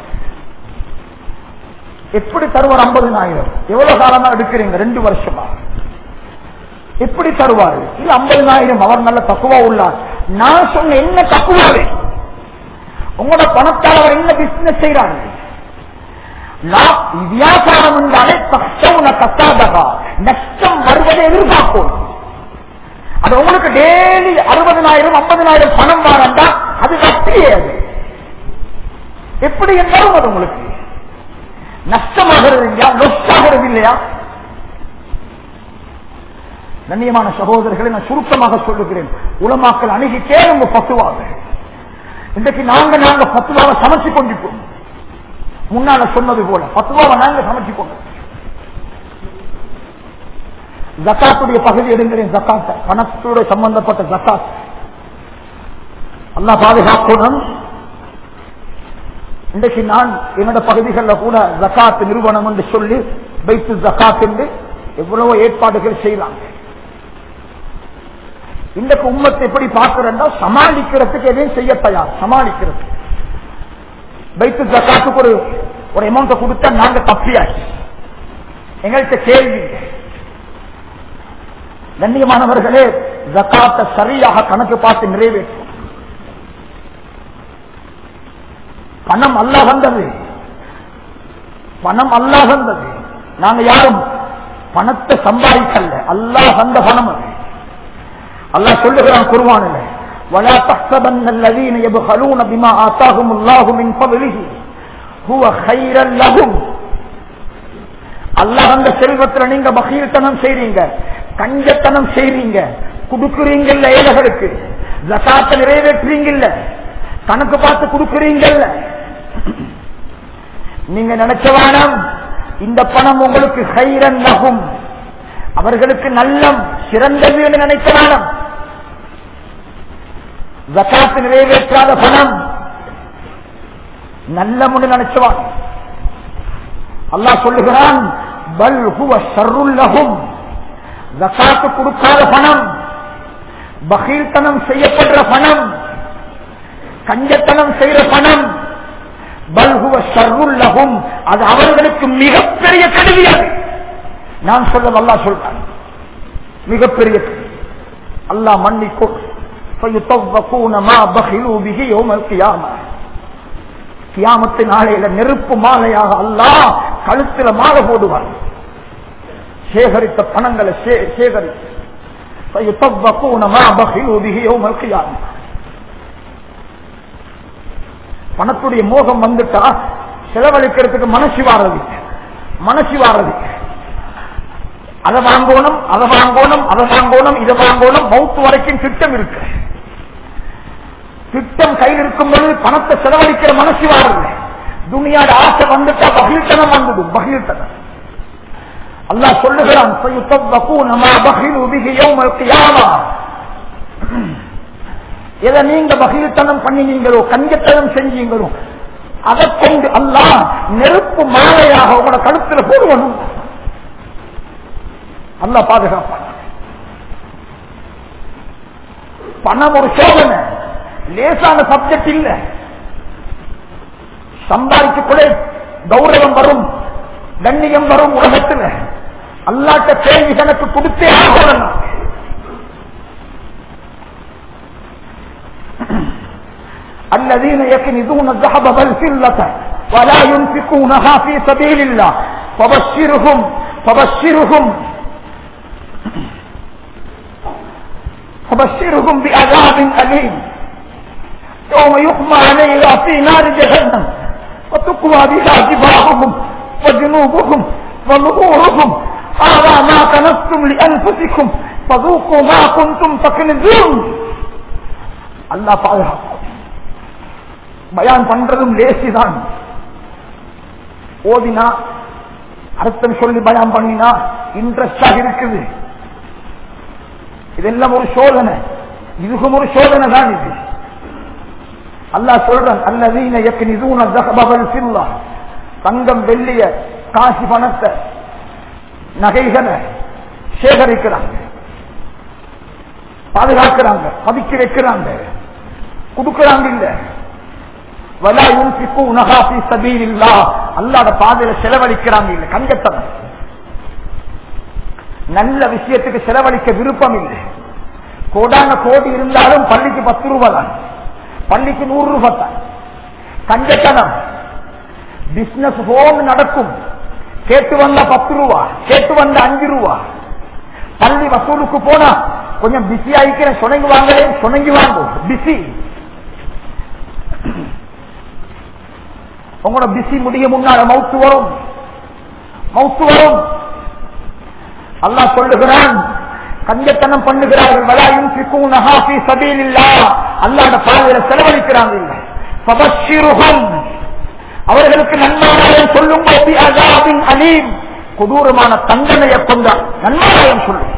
எப்படி தருவார் ஐம்பதினாயிரம் எவ்வளவு காலமா எடுக்கிறீங்க ரெண்டு வருஷமா எப்படி தருவாரு இல்ல ஐம்பதினாயிரம் அவர் நல்ல தக்குவா உள்ளார் நான் சொன்ன என்ன தக்குவாரு உங்களோட பணத்தால் அவர் என்ன பிசினஸ் செய்யறாரு வியாபாரம் என்றாலே கஷ்டம் கஷ்டாதகா நஷ்டம் வருவதை எதிர்பார்க்கும் அது உங்களுக்கு டெய்லி அறுபதனாயிரம் ஐம்பதனாயிரம் பணம் வாரண்டா அது வட்டியே அது எப்படி என்றாலும் அது உங்களுக்கு நஷ்டமாகிறது இல்லையா லொஸ்டாகிறது இல்லையா கண்ணியமான சகோதரர்களை நான் சுருக்கமாக சொல்லுகிறேன் உலமாக்கள் அணுகி கேளுங்க பத்துவாங்க இன்றைக்கு நாங்க நாங்க பத்துவாவை சமைச்சு கொண்டிருப்போம் முன்னால சொன்னது போல பத்துவாவை நாங்க சமைச்சு கொண்டோம் ஜக்காத்துடைய பகுதி எடுங்கிறேன் ஜக்காத்த பணத்தோட சம்பந்தப்பட்ட ஜக்காத் அல்லா பாதுகாக்கணும் இன்றைக்கு நான் என்னோட பகுதிகளில் கூட ஜக்காத் நிறுவனம் என்று சொல்லி வைத்து ஜக்காத் என்று எவ்வளவோ ஏற்பாடுகள் செய்யலாம் இன்றைக்கு உம்மத்தை எப்படி பார்க்கிறேன்னா சமாளிக்கிறதுக்கு எதையும் செய்ய தயார் சமாளிக்கிறது வைத்து ஜக்காத்துக்கு ஒரு ஒரு அமௌண்ட்டை கொடுத்தா நாங்க தப்பியாச்சு எங்கள்கிட்ட கேள்வி கண்ணியமானவர்களே ஜக்காத்தை சரியாக கணக்கு பார்த்து நிறைவேற்றும் பணம் அல்ல வந்தது பணம் அல்ல வந்தது நாங்க யாரும் பணத்தை சம்பாதிக்கல அல்லாஹ் வந்த பணம் அது அல்லாஹ் சொல்லுகிறான் குருவானில் ولا تحسبن الذين يبخلون بما آتاهم الله من فضله هو خيرا لهم அல்லாஹ் அந்த செல்வத்துல நீங்க பகீர்த்தனம் செய்றீங்க கஞ்சத்தனம் செய்றீங்க குடுக்குறீங்கல்ல ஏழைகளுக்கு ஜக்காத்த நிறைவேற்றுறீங்கல்ல கணக்கு பார்த்து கொடுக்குறீங்கல்ல நீங்க நினைச்ச வேணாம் இந்த பணம் உங்களுக்கு ஹைரன் நகும் அவர்களுக்கு நல்லம் சிறந்தது என்று நினைக்க வேணாம் ஜக்காத்து நிறைவேற்றாத பணம் நல்ல முன்னு நினைச்சவான் அல்லாஹ் சொல்லுகிறான் பல் ஹுவ ஷர்ருல்லஹும் ஜக்காத்து கொடுக்காத பணம் பகீர்த்தனம் செய்யப்படுற பணம் கஞ்சத்தனம் செய்யற பணம் பல்குவ ஷர்ருல்லகும் அது அவர்களுக்கு மிகப்பெரிய கருவி அது நான் சொல்ல அல்லா சொல்றேன் மிகப்பெரிய அல்லாஹ் மன்னிக்கும் فَيُطَوَّقُونَ مَا بَخِلُوا بِهِ يَوْمَ الْقِيَامَةِ கியாமத்து நாளையில நெருப்பு மாலையாக அல்லாஹ் கழுத்துல மாலை போடுவார் சேகரித்த பணங்களை சே- சேகரித்து فَيُطَوَّقُونَ مَا بَخِلُوا بِهِ يَوْمَ الْقِيَامَةِ பணத்துடைய மோகம் வந்துட்டா செலவழிக்கிறதுக்கு மனசு வாரது மனசு வாரது அதை வாங்கணும் அதை வாங்கணும் அதை வாங்கணும் இதை வாங்கணும் மவுத்து வரைக்கும் திட்டம் இருக்கு திட்டம் கையில் இருக்கும் பொழுது பணத்தை செலவழிக்கிற மனசு வாரது துணியாட ஆசை வந்துட்டா பகிர்த்தனம் வந்துடும் பகிர்த்தனம் அல்லாஹ் சொல்லுகிறான் "فَيُطَوَّقُونَ مَا بَخِلُوا بِهِ يَوْمَ الْقِيَامَةِ." எதை நீங்க பகிர்த்தனம் பண்ணினீங்களோ கஞ்சத்தனம் செஞ்சீங்களோ அதை கொண்டு அல்லாஹ் நெருப்பு மாலையாக உங்களோட கழுத்துல போடுவனும் அல்லாஹ் பாதுகாப்பான் பணம் ஒரு சோதனை லேசான சப்ஜெக்ட் இல்ல சம்பாதிக்கக்கூட கௌரவம் வரும் கண்ணியம் வரும் உலகத்துல அல்லாட்ட கேள்வி கணக்கு கொடுத்தே ஆகணும் الذين يكنزون الذهب والفضة ولا ينفقونها في سبيل الله فبشرهم فبشرهم فبشرهم بعذاب أليم يوم يحمى عليها في نار جهنم وتقوى بها جباههم وجنوبهم وظهورهم هذا ما كنزتم لأنفسكم فذوقوا ما كنتم تكنزون அல்லாஹ் பாதுகாப்பு பயான் பண்றதும் லேசிதான் ஓதினா அர்த்தம் சொல்லி பயான் பண்ணினா இன்ட்ரெஸ்டாக இருக்குது இதெல்லாம் ஒரு சோதனை இதுக்கும் ஒரு சோதனை தான் இது அல்லாஹ் சொல்றான் அல்லதீன யக்னிதூன ذهب والفضة தங்கம் வெள்ளிய காசு பணத்தை நகைகளை சேகரிக்கிறாங்க பாதுகாக்கிறாங்க பதுக்கி வைக்கிறாங்க கொடுக்கிறாங்க இல்ல வலா யுன்ஃபிகூனஹா ஃபீ சபீலில்லாஹ் அல்லாஹ்வுடைய பாதையில செலவழிக்கிறாங்க இல்ல கஞ்சத்தனம் நல்ல விஷயத்துக்கு செலவழிக்க விருப்பம் இல்லை கோடான கோடி இருந்தாலும் பள்ளிக்கு பத்து ரூபாய் தான் பள்ளிக்கு நூறு ரூபாய் தான் கஞ்சத்தனம் பிசினஸ் போன் நடக்கும் கேட்டு வந்தா பத்து ரூபா கேட்டு வந்த அஞ்சு ரூபா பள்ளி வசூலுக்கு போனா கொஞ்சம் பிஸி ஆகிக்கிறேன் சுணங்கி வாங்குறேன் சுணங்கி வாங்கும் பிஸி உங்களோட பிஸி முடிய முன்னால மவுத்து வரும் மவுத்து வரும் அல்லாஹ் சொல்லுகிறான் கஞ்சத்தனம் பண்ணுகிறார்கள் வலாயும் சிக்கூனஹா ஃபீ சபீலில்லாஹ் அல்லாஹ்வுடைய பாதையில செலவழிக்கிறாங்க இல்ல ஃபபஷ்ஷிருஹும் அவர்களுக்கு நன்மாராயம் சொல்லுங்கள் பி அஸாபின் அலீம் கொடூரமான தண்டனையை கொண்ட நன்மாராயம் சொல்லும்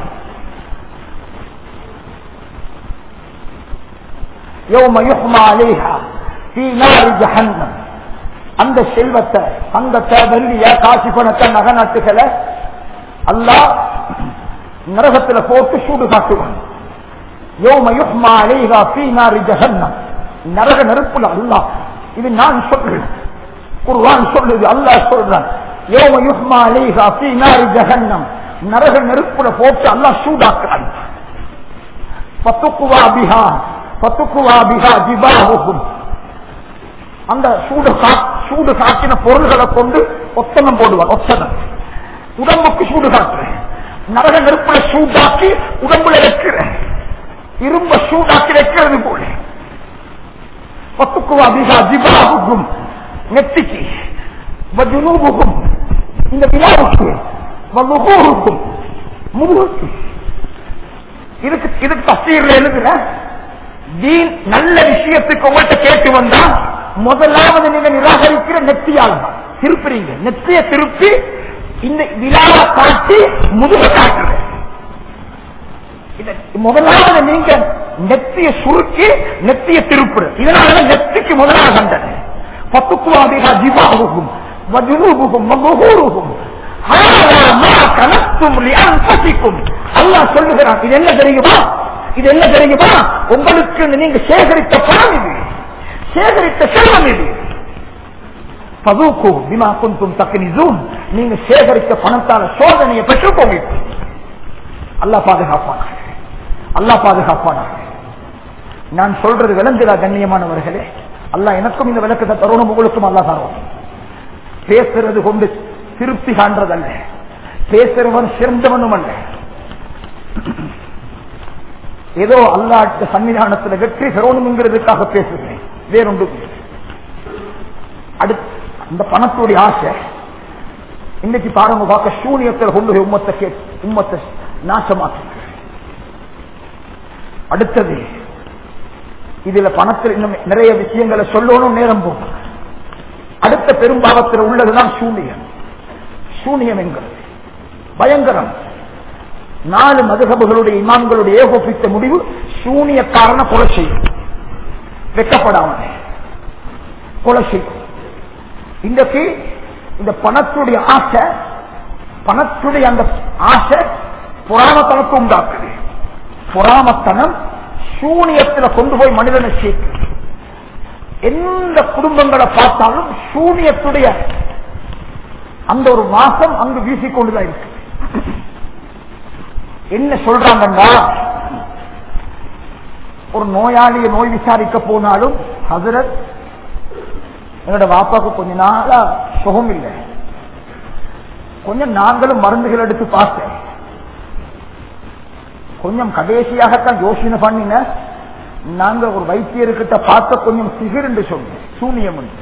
يوم يحمى عليها في نار جهنم அந்த செல்வத்தை தங்கத்தை வெள்ளிய காசி பணத்தை நகநாட்டுகளை அல்லாஹ் நரகத்துல போட்டு சூடு காட்டுவான் யோம யுஹ்மா அலைஹா ஃபீ நாரி ஜஹன்னம் நரக நெருப்புல அல்லாஹ் இது நான் சொல்றேன் குர்ஆன் சொல்லுது அல்லாஹ் சொல்றான் யோம யுஹ்மா அலைஹா ஃபீ நாரி ஜஹன்னம் நரக நெருப்புல போட்டு அல்லாஹ் சூடாக்குறான் ஃபத்துக்குவா பிஹா ஃபத்துக்குவா பிஹா ஜிபாஹுகும் அந்த சூடு கா- சூடு காட்டின பொருள்களை கொண்டு ஒத்தனம் போடுவார் ஒத்தனம் உடம்புக்கு சூடு காட்டுறேன் நரக நெருப்புல சூடாக்கி உடம்புல வைக்கிறேன் இரும்ப சூடாக்கி வைக்கிறது போல பத்துக்குவா பிகா ஜிபாவுக்கும் நெத்திக்கு வஜுனூபுக்கும் இந்த விழாவுக்கு வலுகூருக்கும் முதுகுக்கு இதுக்கு இதுக்கு தசீர்ல எழுதுற தீன் நல்ல விஷயத்துக்கு உங்கள்கிட்ட கேட்டு வந்தா முதலாவது நீங்க நிராகரிக்கிற நெத்தியால் தான் திருப்புறீங்க நெத்திய திருப்பி இந்த விழாவை காட்டி முதுக காட்டுற இத- முதலாவது நீங்க நெத்திய சுருக்கி நெத்திய திருப்புற இதனால நெத்திக்கு முதலாக கண்டன பத்துக்குவாதிகா ஜிவாவுகும் வஜுனூபுகும் மகுகூருகும் அல்லாஹ் சொல்லுகிறான் இது என்ன தெரியுமா இது என்ன தெரியுமா உங்களுக்கு நீங்க சேகரித்த பணம் இது சேகரித்த செல்வம் இது பதுக்கு பிமா குந்தும் தக்கனிசூன் நீங்க சேகரித்த பணத்தால சோதனையை பெற்றுக்கோங்க அல்லாஹ் பாதுகாப்பான அல்லாஹ் பாதுகாப்பான நான் சொல்றது விளங்குதா கண்ணியமானவர்களே அல்லாஹ் எனக்கும் இந்த விளக்கத்தை தருணம் உங்களுக்கும் அல்லா தருவோம் பேசுறது கொண்டு திருப்தி காண்றதல்ல பேசுறவன் சிறந்தவனும் அல்ல ஏதோ அல்லாட்ட சன்னிதானத்தில் வெற்றி பெறணுங்கிறதுக்காக பேசுகிறேன் வேறொன்று அடுத்து இந்த பணத்துடைய ஆசை இன்னைக்கு பாருங்க பார்க்க சூனியத்தில் கொண்டு போய் உம்மத்தை கே உம்மத்தை நாசமாக்கு அடுத்தது இதுல பணத்தில் இன்னும் நிறைய விஷயங்களை சொல்லணும் நேரம் போகும் அடுத்த பெரும்பாவத்தில் உள்ளதுதான் சூனியம் சூனியம் என்கிறது பயங்கரம் நாலு மதுகபுகளுடைய இமாம்களுடைய ஏகோபித்த முடிவு சூனியக்காரன கொலை செய்யும் வெக்கப்படாமல் கொலை செய்யும் இன்றைக்கு இந்த பணத்துடைய ஆசை பணத்துடைய அந்த ஆசை புறாமத்தனத்தை உண்டாக்குது புறாமத்தனம் சூனியத்தில் கொண்டு போய் மனிதனை சேர்க்குது எந்த குடும்பங்களை பார்த்தாலும் சூனியத்துடைய அந்த ஒரு வாசம் அங்கு வீசிக்கொண்டுதான் இருக்கு என்ன சொல்றாங்கன்னா ஒரு நோயாளிய நோய் விசாரிக்க போனாலும் ஹசரத் என்னோட வாப்பாக்கு கொஞ்ச நாளா சுகம் இல்லை கொஞ்சம் நாங்களும் மருந்துகள் எடுத்து பார்த்தேன் கொஞ்சம் கடைசியாகத்தான் யோசனை பண்ணின நாங்க ஒரு வைத்தியர்கிட்ட பார்த்த கொஞ்சம் சிகிர் என்று சொன்னேன் சூனியம் என்று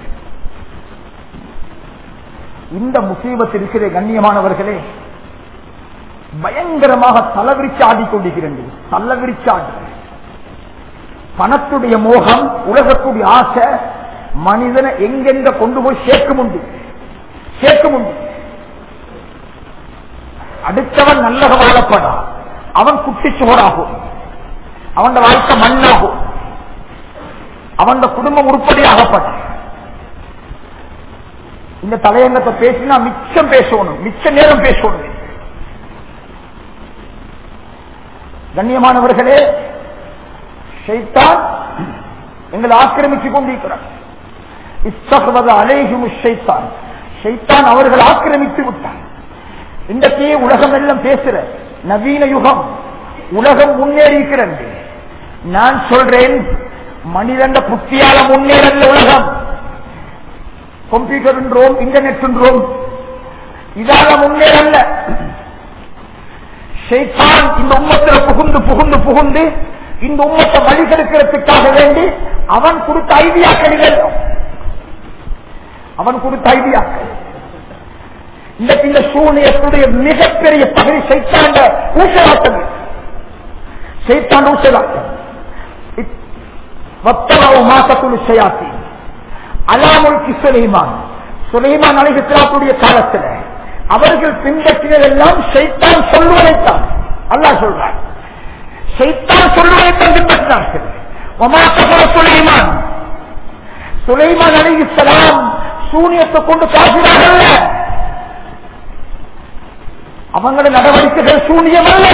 இந்த முசீபத் இருக்கிற கண்ணியமானவர்களே பயங்கரமாக தலவிரிச்சு ஆடிக்கொண்டிருக்கிறது தள்ளவிரிச்சு ஆடுறது பணத்துடைய மோகம் உலகத்துடைய ஆசை மனிதனை எங்கெங்க கொண்டு போய் சேர்க்க உண்டு சேர்க்க உண்டு அடுத்தவன் நல்லக வாழப்படா அவன் குட்டி சோறாகும் அவன் வாழ்க்கை மண்ணாகும் அவன் குடும்பம் உருப்படியாகப்பட இந்த தலையங்கத்தை பேசினா மிச்சம் பேசணும் மிச்ச நேரம் பேசணும் கண்ணியமானவர்களே ஷைத்தான் எங்களை ஆக்கிரமித்துக் கொண்டிருக்கிறார் இஸ்தகவது அலேஹிம் ஷைத்தான் ஷைத்தான் அவர்கள் ஆக்கிரமித்து விட்டார் இன்றைக்கே உலகம் எல்லாம் பேசுற நவீன யுகம் உலகம் முன்னேறிக்கிறது நான் சொல்றேன் மனிதண்ட புத்தியால முன்னேறல உலகம் கம்ப்யூட்டர் என்றோம் இன்டர்நெட் என்றோம் இதால முன்னேறல்ல ஷைத்தான் இந்த உம்மத்தில் புகுந்து புகுந்து புகுந்து இந்த உம்மத்தை வழிகெடுக்கிறதுக்காக வேண்டி அவன் கொடுத்த ஐடியாக்கள் அவன் கொடுத்த ஐடியாக்கள் இன்றைக்கு இந்த சூழ்நிலையத்துடைய மிகப்பெரிய பகுதி சைத்தாண்ட ஊசலாட்டம் சைத்தாண்ட ஊசலாட்டம் வத்தளவு மாசக்குழு செய்யாத்தி அலாமுல்கி சுலைமான் சுலைமான் அலிகத்திலாத்துடைய காலத்தில் அவர்கள் பின்பற்றினதெல்லாம் சைத்தான் சொல்வதைத்தான் அல்லா சொல்றார் சைத்தான் சொல்வதைத்தான் பின்பற்றினார்கள் ஒமாசகர சுலைமான் சுலைமான் அலிகலாம் சூனியத்தை கொண்டு காசுறாங்கல்ல அவங்களோட நடவடிக்கைகள் சூனியம் அல்ல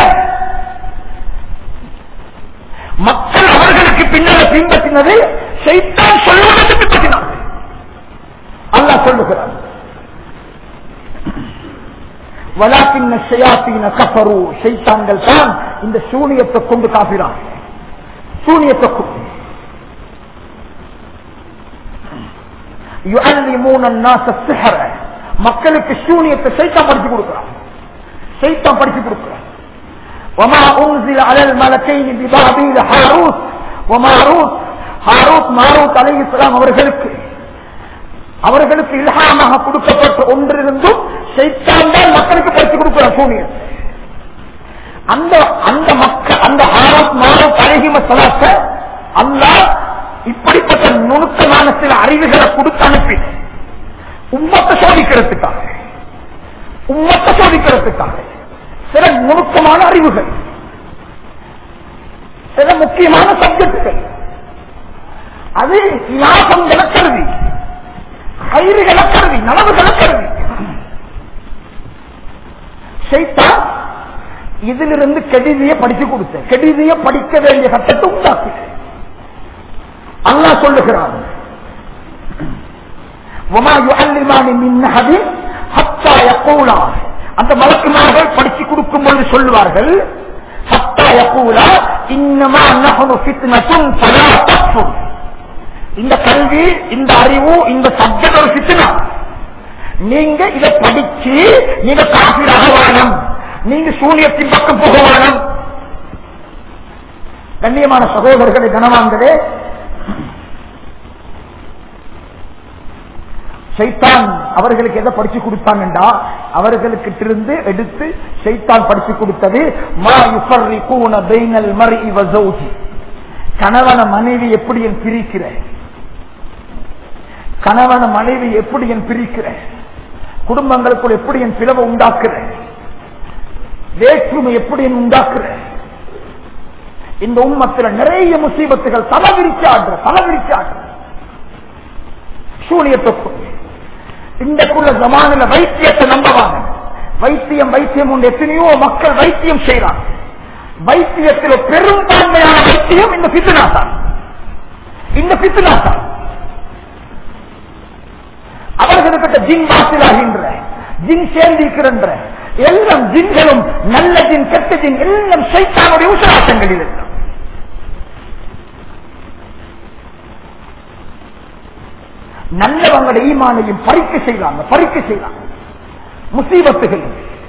மக்கள் அவர்களுக்கு பின்னால் பின்பற்றினது சைத்தான் சொல்வதற்கு பின்பற்றினார்கள் அல்லா சொல்லுகிறார் வலாக்கின்ன செய்யாத்தின கப்பரு சைத்தான்கள் தான் இந்த சூனியத்தை கொண்டு காப்பிறார் சூனியத்தை கொண்டு மக்களுக்கு சூனியத்தை சைத்தான் படிச்சு கொடுக்கிறான் சைத்தான் படிச்சு கொடுக்கிறான் وما أنزل على الملكين ببابيل هاروت وماروت ஹாரூத் மாரூத் அலை இஸ்லாம் அவர்களுக்கு அவர்களுக்கு இல்ஹாமாக கொடுக்கப்பட்ட ஒன்றிருந்தும் சைத்தான் தான் மக்களுக்கு படித்து கொடுக்கிற சூனியம் அந்த அந்த மக்கள் அந்த ஹாரூத் மாரூத் அழகிம சலாத்த அல்லாஹ் இப்படிப்பட்ட நுணுக்கமான சில அறிவுகளை கொடுத்து அனுப்பி உம்மத்தை சோதிக்கிறதுக்காக உம்மத்தை சோதிக்கிறதுக்காக சில நுணுக்கமான அறிவுகள் சில முக்கியமான சப்ஜெக்டுகள் அது லாபம் கலக்கருதி கயிறு கலக்கருதி நலவு கலக்கருதி சைத்தா இதிலிருந்து கெடிதிய படிச்சு கொடுத்த கெடிதிய படிக்க வேண்டிய கட்டத்தை உண்டாக்கு அல்லாஹ் சொல்லுகிறான் وما يعلمان من أحد حتى يقولا அந்த மலக்குமார்கள் படிச்சு கொடுக்கும் பொழுது சொல்லுவார்கள் ஹத்தா யகூலா இன்னமா நஹனு ஃபித்னத்துன் ஃபலா தக்ஃபுர் இந்த கல்வி இந்த அறிவு இந்த சப்ஜெக்ட் ஒரு ஃபித்னா நீங்க இதை படிச்சு நீங்க காப்பீடாக வாழணும் நீங்க சூனியத்தின் பக்கம் போக வாழணும் கண்ணியமான சகோதரர்களை கனவான்களே சைத்தான் அவர்களுக்கு எதை படிச்சு கொடுத்தாங்கண்டா அவர்களுக்கு இருந்து எடுத்து சைத்தான் படிச்சு கொடுத்தது மா யுஃபர்ரிகூன பைனல் மர்இ வ ஜௌஜி கணவன மனைவி எப்படி என் பிரிக்கிற கணவன மனைவி எப்படி என் பிரிக்கிற குடும்பங்களுக்குள் எப்படி என் பிளவை உண்டாக்குற வேற்றுமை எப்படி என் உண்டாக்குற இந்த உம்மத்தில் நிறைய முசீபத்துகள் தலவிரிச்சாடுற தலவிரிச்சாடுற சூனியத்துக்கும் இந்தக்குள்ள ஜமானில வைத்தியத்தை நம்பவாங்க வைத்தியம் வைத்தியம் உண்டு எத்தனையோ மக்கள் வைத்தியம் செய்யறாங்க வைத்தியத்தில் பெரும்பான்மையான வைத்தியம் இந்த பித்துனா தான் இந்த பித்துனா தான் அவர்களுக்கிட்ட ஜின் வாசிலாகின்ற ஜின் சேர்ந்திருக்கின்ற எல்லாம் ஜின்களும் நல்ல ஜின் கெட்ட ஜின் எல்லாம் சைத்தானுடைய உசராட்டங்களில் இருக்கும் நல்லவங்களுடைய ஈமானையும் பறிக்க செய்வாங்க பறிக்க செய்வாங்க முசீபத்துகள்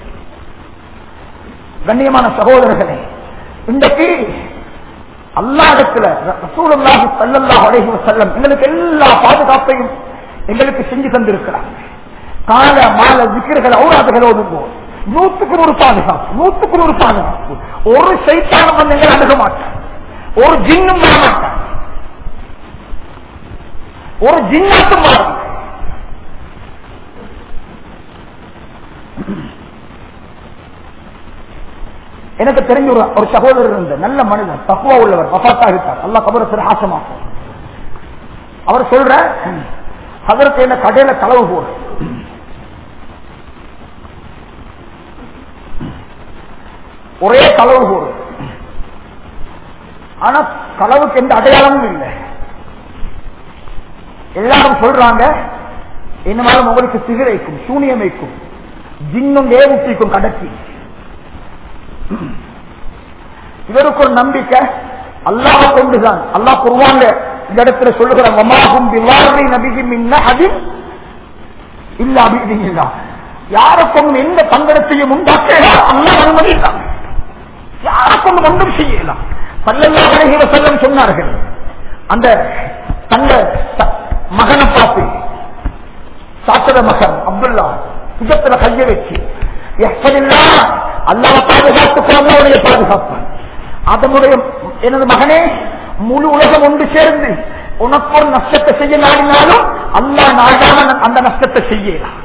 கண்ணியமான சகோதரர்களே இன்றைக்கு அல்லாடத்துல ரசூலுல்லாஹி ஸல்லல்லாஹு அலைஹி வஸல்லம் எங்களுக்கு எல்லா பாதுகாப்பையும் எங்களுக்கு செஞ்சு தந்திருக்கிறாங்க கால மால விக்கிரகள் ஔராதுகளோடு நூத்துக்கு நூறு பாதுகாப்பு நூத்துக்கு நூறு பாதுகாப்பு ஒரு சைத்தானம் வந்து எங்களை அணுக மாட்டான் ஒரு ஜின்னும் வர மாட்டான் ஒரு ஜின்னாட்டும் மாறும் எனக்கு தெரிஞ்ச ஒரு ஒரு சகோதரர் இருந்த நல்ல மனிதன் தக்குவா உள்ளவர் வபாத்தாகிட்டார் அல்லா கபரத்தில் ஆசமாக்கும் அவர் சொல்ற அதற்கு என்ன கடையில களவு போடு ஒரே களவு போடு ஆனா களவுக்கு எந்த அடையாளமும் இல்லை எல்லாரும் சொல்றாங்க என்னமாலும் உங்களுக்கு சிகரைக்கும் சூனியம் வைக்கும் ஜின்னும் ஏவுட்டிக்கும் கடத்தி இவருக்கு ஒரு நம்பிக்கை அல்லாஹ் கொண்டுதான் அல்லாஹ் குருவாங்க இந்த இடத்துல சொல்லுகிற வமாகும் பிவாரி நபிகும் அதில் இல்ல அபிதிங்களா யாருக்கும் எந்த பங்கடத்தையும் உண்டாக்க அல்லாஹ் அனுமதி இல்லாம யாருக்கும் ஒன்றும் செய்யலாம் பல்லல்லா அழகிற செல்லம் சொன்னார்கள் அந்த தங்க மகனை பார்த்து சாத்தத மகன் அப்துல்லா சுகத்துல கைய வச்சு எப்படில்லா அல்லாஹ் பாதுகாத்து அல்லாவுடைய பாதுகாப்பு அதனுடைய எனது மகனே முழு உலகம் ஒன்று சேர்ந்து உனக்கு ஒரு நஷ்டத்தை செய்ய நாடினாலும் அல்லா நாடாம அந்த நஷ்டத்தை செய்யலாம்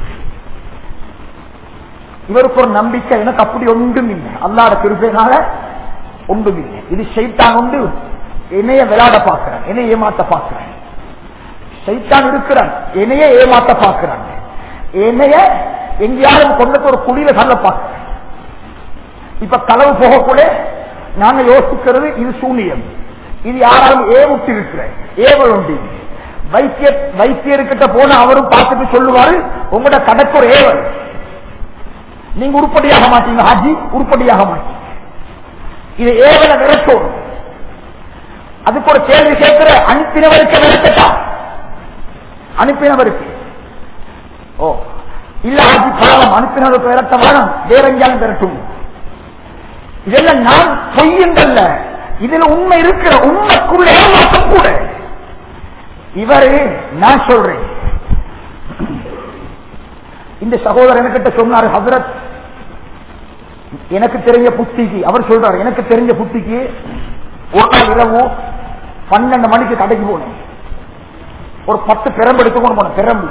இவருக்கு ஒரு நம்பிக்கை எனக்கு அப்படி ஒன்றும் இல்லை அல்லாட கிருப்பையினால ஒன்றும் இல்லை இது செய்தான் உண்டு என்னைய விளையாட பார்க்கிறேன் என்னைய ஏமாத்த பார்க்கிறேன் சைத்தான் இருக்கிறான் என்னைய ஏமாத்த பார்க்கிறான் என்னைய எங்கேயாவது கொண்டு ஒரு குடியில தள்ள பார்க்கிறேன் இப்ப களவு போகக்கூட நாங்க யோசிக்கிறது இது சூனியம் இது யாராலும் ஏவுட்டு இருக்கிற ஏவல் உண்டு வைத்திய வைத்தியர்கிட்ட போன அவரும் பார்த்துட்டு சொல்லுவாரு உங்களோட கடைக்கு ஒரு ஏவல் நீங்க உருப்படியாக மாட்டீங்க ஹாஜி உருப்படியாக மாட்டீங்க இது ஏவலை விரட்டும் அதுக்கு ஒரு கேள்வி கேட்கிற அனுப்பினவருக்கு விரட்டட்டா அனுப்பினவருக்கு ஓ இல்ல ஹாஜி பாவம் அனுப்பினவருக்கு விரட்ட வேணும் வேற எங்கேயாலும் விரட்டும் இதெல்லாம் நான் பொய்யுங்கல்ல இதுல உண்மை இருக்கிற உண்மைக்குள்ள ஏமாற்றம் கூட இவரு நான் சொல்றேன் இந்த சகோதரன் கிட்ட சொன்னாரு ஹசரத் எனக்கு தெரிஞ்ச புத்திக்கு அவர் சொல்றாரு எனக்கு தெரிஞ்ச புத்திக்கு ஒரு நாள் இரவு பன்னெண்டு மணிக்கு கடைக்கு போனேன் ஒரு பத்து பெரம்பு எடுத்துக்கொண்டு போனேன் பெரம்பு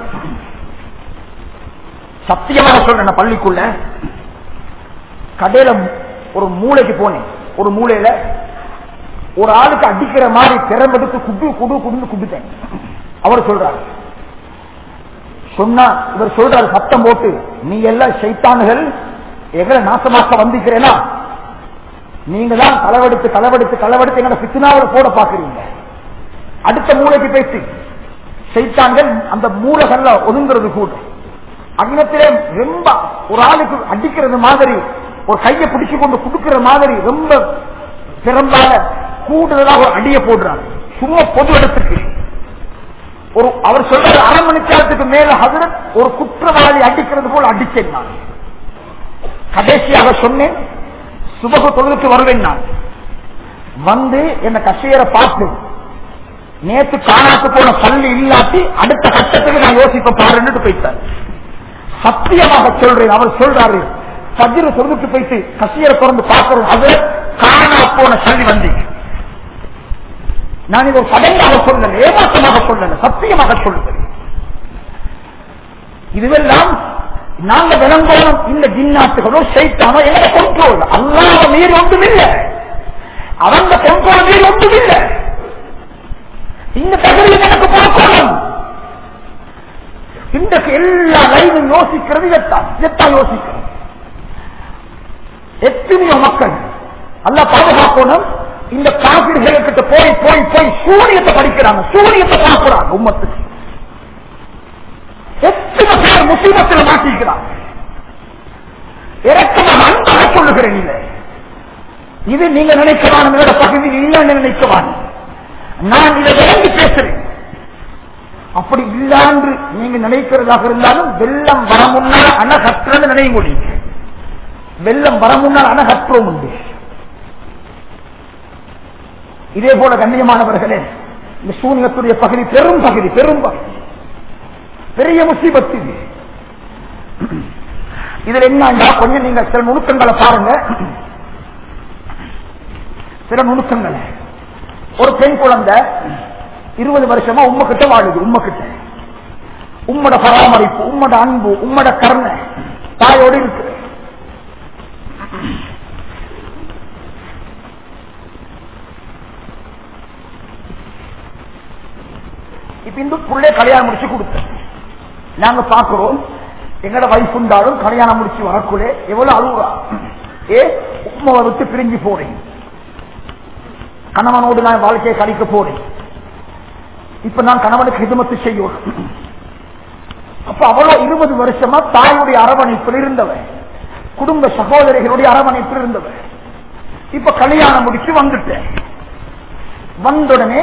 சத்தியமாக சொல்றேன் பள்ளிக்குள்ள கடையில ஒரு மூளைக்கு போனேன் ஒரு மூளையில ஒரு ஆளுக்கு அடிக்கிற மாதிரி திறம்பெடுத்து குடு குடு குடுன்னு குடுத்தேன் அவர் சொல்றாரு சொன்னா இவர் சொல்றாரு சத்தம் போட்டு நீ எல்லாம் சைத்தானுகள் எங்களை நாசமாக்க வந்திருக்கிறேனா நீங்க தான் களவெடுத்து களவெடுத்து களவெடுத்து எங்களை பித்தினாவில் போட பாக்குறீங்க அடுத்த மூளைக்கு பேசி சைத்தான்கள் அந்த மூலகல்ல ஒதுங்கிறது கூட அங்கத்திலே ரொம்ப ஒரு ஆளுக்கு அடிக்கிறது மாதிரி ஒரு கையை பிடிச்சு கொண்டு குடுக்கிற மாதிரி ரொம்ப பெரும்பால கூடுதலாக ஒரு அடிய போடுறாங்க சும்மா பொது இடத்துக்கு ஒரு அவர் சொல்றது அரை மணி நேரத்துக்கு மேல ஹசரத் ஒரு குற்றவாளி அடிக்கிறது போல அடிச்சேன் நான் கடைசியாக சொன்னேன் சுபக தொழிலுக்கு வருவேன் நான் வந்து என்ன கசையரை பார்த்து நேற்று காணாத்து போன பள்ளி இல்லாட்டி அடுத்த கட்டத்துக்கு நான் யோசிப்ப பாருன்னு போயிட்டார் சத்தியமாக சொல்றேன் அவர் சொல்றாரு சஜிர சொல்லிட்டு போயிட்டு கசியரை திறந்து பார்க்கிறோம் அது காணா போன சல்லி வந்தீங்க நான் இது ஒரு சடங்காக சொல்லல ஏமாற்றமாக சொல்லல சத்தியமாக சொல்லுகிறேன் இதுவெல்லாம் நாங்க விளங்கணும் இந்த ஜின்னாட்டுகளோ சைத்தானோ எங்க கொண்டோல் அல்லாத மீறி ஒன்றும் இல்லை அவங்க கொண்டோல் மீறி ஒன்றும் இல்லை இந்த தகுதியில் எனக்கு பார்க்கணும் இன்றைக்கு எல்லா லைனும் யோசிக்கிறது இதைத்தான் இதைத்தான் யோசிக்கிறது எத்தனையோ மக்கள் அல்ல பாதுகாக்கணும் இந்த காப்பீடுகளுக்கிட்ட போய் போய் போய் சூரியத்தை படிக்கிறாங்க சூரியத்தை பார்க்கிறாங்க உம்மத்துக்கு எத்தனை பேர் முசீபத்தில் மாட்டிக்கிறாங்க இறக்கமாக அன்பாக சொல்லுகிறேன் இல்லை இது நீங்க நினைக்கவான என்னோட பகுதி இல்லைன்னு நினைக்கவான் நான் இதை விளங்கி பேசுறேன் அப்படி இல்லான்று நீங்க நினைக்கிறதாக இருந்தாலும் வெள்ளம் வர முன்னால் அணகற்றது நினைவு முடியும் வெள்ளம் வர முன்னால் அணகற்றோம் உண்டு இதே போல கண்ணியமானவர்களே இந்த சூனியத்துடைய பகுதி பெரும் பகுதி பெரும் பகுதி பெரிய முசீபத்து இது இதுல என்னண்டா கொஞ்சம் நீங்க சில நுணுக்கங்களை பாருங்க சில நுணுக்கங்களை ஒரு பெண் குழந்தை இருபது வருஷமா உம்ம கிட்ட வாழுது உம்ம கிட்ட உம்மட பராமரிப்பு உம்மட அன்பு உம்மட கருணை தாயோடு இருக்கு இப்ப இந்த புள்ளே கல்யாணம் முடிச்சு கொடுத்த நாங்க பாக்குறோம் எங்கட வைஃப் உண்டாலும் கல்யாணம் முடிச்சு வரக்குள்ளே எவ்வளவு அழுகுறா ஏ உண்மை விட்டு பிரிஞ்சு போறேன் கணவனோடு நான் வாழ்க்கையை கழிக்க போறேன் இப்ப நான் கணவனுக்கு ஹிதமத்து செய்யணும் அப்ப அவ்வளவு இருபது வருஷமா தாயுடைய அரவணைப்பில் இருந்தவன் குடும்ப சகோதரிகளுடைய அரவணைப்பில் இருந்தவன் இப்ப கல்யாணம் முடிச்சு வந்துட்டேன் வந்தவுடனே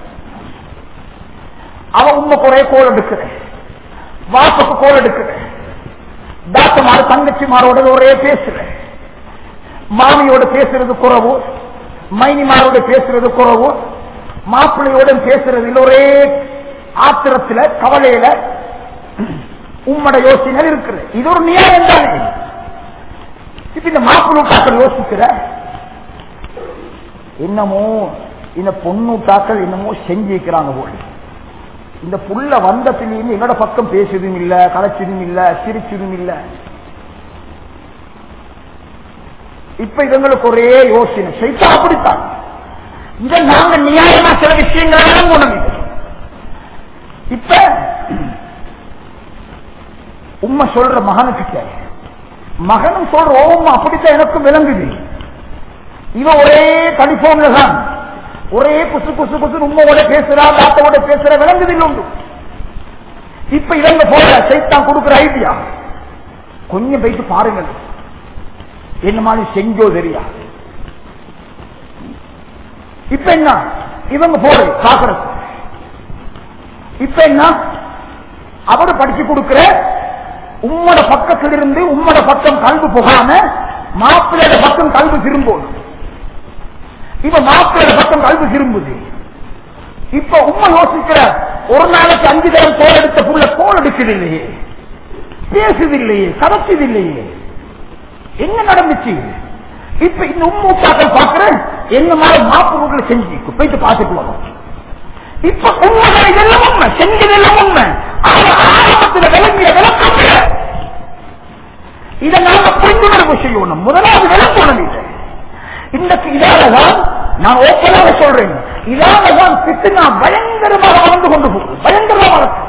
அவ உண்மை குறைய கோல் எடுக்கிறேன் வாப்புக்கு கோல் எடுக்கிறேன் டாக்டர்மாரு தங்கச்சிமாரோட ஒரே பேசுறேன் மாமியோட பேசுறது குறவு மைனிமாரோட பேசுறது குறவு மாப்பிள்ளையோட பேசுறதில் ஒரே ஆத்திரத்துல கவலையில உம்மட யோசனை இருக்குது இது ஒரு நியாயம் தானே இப்ப இந்த மாப்பிள்ளூட்டாக்கள் யோசிக்கிற என்னமோ இந்த பொண்ணூட்டாக்கள் என்னமோ செஞ்சிருக்கிறாங்க போல இந்த புள்ள வந்தத்திலேருந்து எங்கட பக்கம் பேசுதும் இல்ல கலைச்சதும் இல்ல சிரிச்சதும் இல்ல இப்ப இதுங்களுக்கு ஒரே யோசனை செய்தா அப்படித்தான் இதை நாங்க நியாயமா சில விஷயங்கள் குணம் இது இப்ப உண்மை சொல்ற மகனுக்கு மகனும் சொல்ற ஓம் அப்படித்தான் எனக்கும் விளங்குது இவ ஒரே டெலிபோன்ல தான் ஒரே குசு குசு குசு உண்மையோட பேசுறா தாத்தோட பேசுற விளங்குது உண்டு இப்ப இவங்க போல சைத்தான் கொடுக்கிற ஐடியா கொஞ்சம் போயிட்டு பாருங்கள் என்ன மாதிரி செஞ்சோ தெரியா இப்ப என்ன இவங்க போடு பாக்குறது இப்ப என்ன அவரு படிச்சு கொடுக்கிற உம்மோட பக்கத்தில் இருந்து உம்மோட பக்கம் கல்வி புகாம மாப்பிள்ளையோட பக்கம் கல்வி திரும்பும் இப்ப மாப்பிள்ளையோட பக்கம் கல்வி திரும்புது இப்ப உண்மை யோசிக்கிற ஒரு நாளைக்கு அஞ்சு தரம் கோல் எடுத்த புள்ள கோல் எடுக்குது இல்லையே பேசுது இல்லையே கதைச்சது இல்லையே என்ன நடந்துச்சு இப்ப இந்த உண்மூட்டாக்கள் பாக்குறேன் என்ன மாதிரி மாப்பு வீட்டுல செஞ்சு போயிட்டு பார்த்துட்டு வரும் இப்ப உண்மைகள் இதெல்லாம் உண்மை செஞ்சதெல்லாம் உண்மை ஆனா ஆரம்பத்தில் விளங்கிய விளக்கம் இல்லை. இதை நாம புரிந்துணர்வு செய்யணும் முதலாவது விளக்கணும் இது இன்றைக்கு இதாலதான் நான் ஓப்பனாக சொல்றேன் இதாலதான் பித்துனா பயங்கரமாக வளர்ந்து கொண்டு போகுது பயங்கரமாக வளர்த்து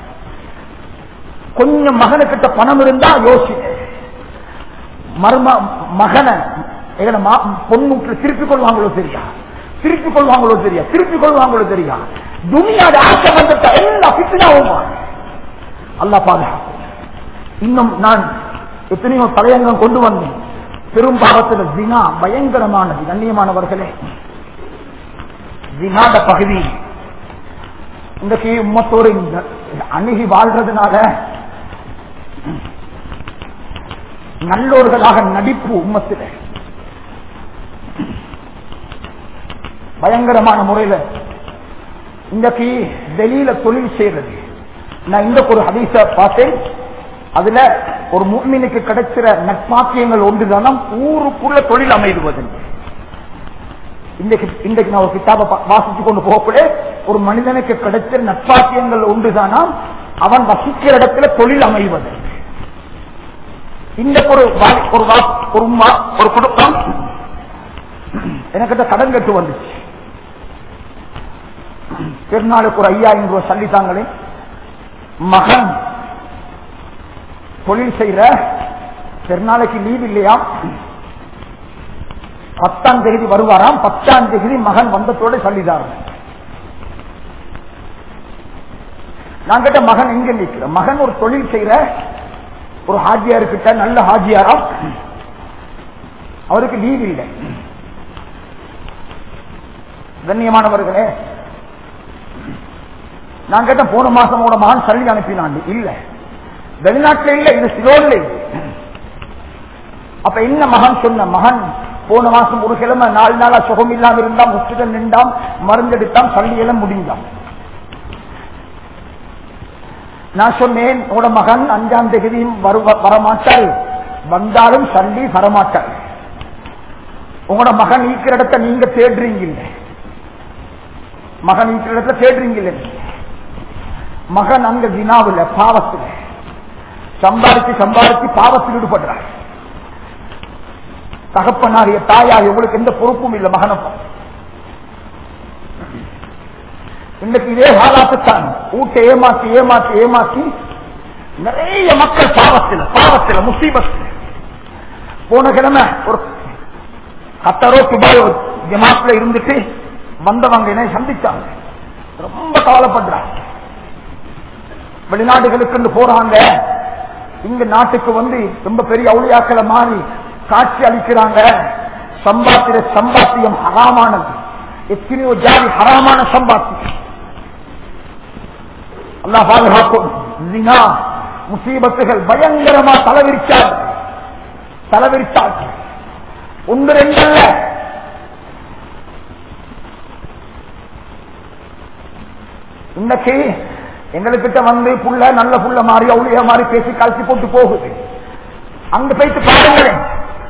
கொஞ்சம் மகனுக்கிட்ட பணம் இருந்தா யோசிக்க மர்ம மகனை எங்கட பொண்ணு திருப்பிக் கொள்வாங்களோ தெரியா திருப்பிக் கொள்வாங்களோ தெரியா திருப்பிக் கொள்வாங்களோ தெரியா துணியாட ஆசை வந்துட்ட எல்லா பித்துனாவும் அல்லா பாதுகாக்கும் இன்னும் நான் எத்தனையோ தலையங்கம் கொண்டு வந்தேன் பெரும்பாவத்தில் ஜினா பயங்கரமானது கண்ணியமானவர்களே ஜினாத பகுதி இன்றைக்கு உம்மத்தோடு இந்த அணுகி வாழ்றதுனால நல்லோர்களாக நடிப்பு உம்மத்தில் பயங்கரமான முறையில இன்றைக்கு வெளியில தொழில் செய்யறது நான் இந்த ஒரு ஹதீச பார்த்தேன் அதுல ஒரு முன்மினுக்கு கிடைக்கிற நட்பாக்கியங்கள் ஒன்றுதானம் ஊருக்குள்ள தொழில் அமைதுவது இன்றைக்கு இன்றைக்கு நான் ஒரு கிட்டாப வாசிச்சு கொண்டு போகக்கூடிய ஒரு மனிதனுக்கு கிடைக்கிற நட்பாக்கியங்கள் ஒன்றுதானாம் அவன் வசிக்கிற இடத்துல தொழில் அமைவது இந்த ஒரு வா- ஒரு வா- ஒரு உம்மா, ஒரு குடும்பம் எனக்கிட்ட கடன் கட்டு வந்துச்சு பெருநாளுக்கு ஒரு ஐயாயிரம் ரூபாய் சல்லித்தாங்களே மகன் தொழில் செய்யற பெருநாளைக்கு லீவ் இல்லையா பத்தாம் தேதி வருவாராம் பத்தாம் தேதி மகன் வந்ததோட சொல்லிதாரு நான் கேட்ட மகன் எங்க நிற்கிற மகன் ஒரு தொழில் செய்யற ஒரு ஹாஜியார் கிட்ட நல்ல ஹாஜியாராம் அவருக்கு லீவ் இல்லை கண்ணியமானவர்களே நான் கேட்ட போன மாசம் உங்களோட மகன் சல்லி அனுப்பினான் இல்ல வெளிநாட்டுல இல்ல இது சிலோன்ல இல்லை. அப்ப என்ன மகன் சொன்ன மகன் போன மாசம் ஒரு கிழமை நாலு நாளா சுகம் இல்லாம இருந்தாம் ஹாஸ்பிட்டல் நின்றாம் மருந்தெடுத்தாம் சல்லியெல்லாம் முடிஞ்சான் நான் சொன்னேன் உங்களோட மகன் அஞ்சாம் தேதியும் வருவ- வரமாட்டார் வந்தாலும் சல்லி வரமாட்டார் உங்களோட மகன் ஈக்கிற இடத்தை நீங்க தேடுறீங்க இல்ல மகன் ஈக்கிற இடத்துல தேடுறீங்க இல்ல நீங்க. மகன் அங்க வினாவில் பாவத்தில் சம்பாதிச்சு சம்பாதிச்சு பாவத்தில் ஈடுபடுறார் தகப்பனாரிய தாயார் எவ்வளவுக்கு எந்த பொறுப்பும் இல்லை மகனப்பா இன்னைக்கு இதே காலாத்துத்தான் ஊட்ட ஏமாத்தி ஏமாத்தி ஏமாத்தி நிறைய மக்கள் பாவத்தில் பாவத்தில் முசீபத்தில் போன கிழமை ஒரு கத்தரோ துபாயோ ஜமாத்துல இருந்துட்டு வந்தவங்க என்ன சந்திச்சாங்க ரொம்ப கவலைப்படுறாங்க வெளிநாடுகளுக்கு போறாங்க இங்க நாட்டுக்கு வந்து ரொம்ப பெரிய அவுளியாக்களை மாறி காட்சி அளிக்கிறாங்க சம்பாத்திர சம்பாத்தியம் ஹராமானது எத்தனையோ ஜாதி ஹராமான சம்பாத்தியம் அல்லாஹ் பாதுகாக்கும் ஜினா, முசீபத்துகள் பயங்கரமா தலைவிரிச்சார் தலைவிரிச்சார் ஒன்று ரெண்டல்ல இன்னைக்கு எங்களுக்கிட்ட வந்து புள்ள நல்ல புள்ள மாறி அவுளியா மாறி பேசி கழிச்சு போட்டு போகுது அங்க போயிட்டு பாருங்களேன்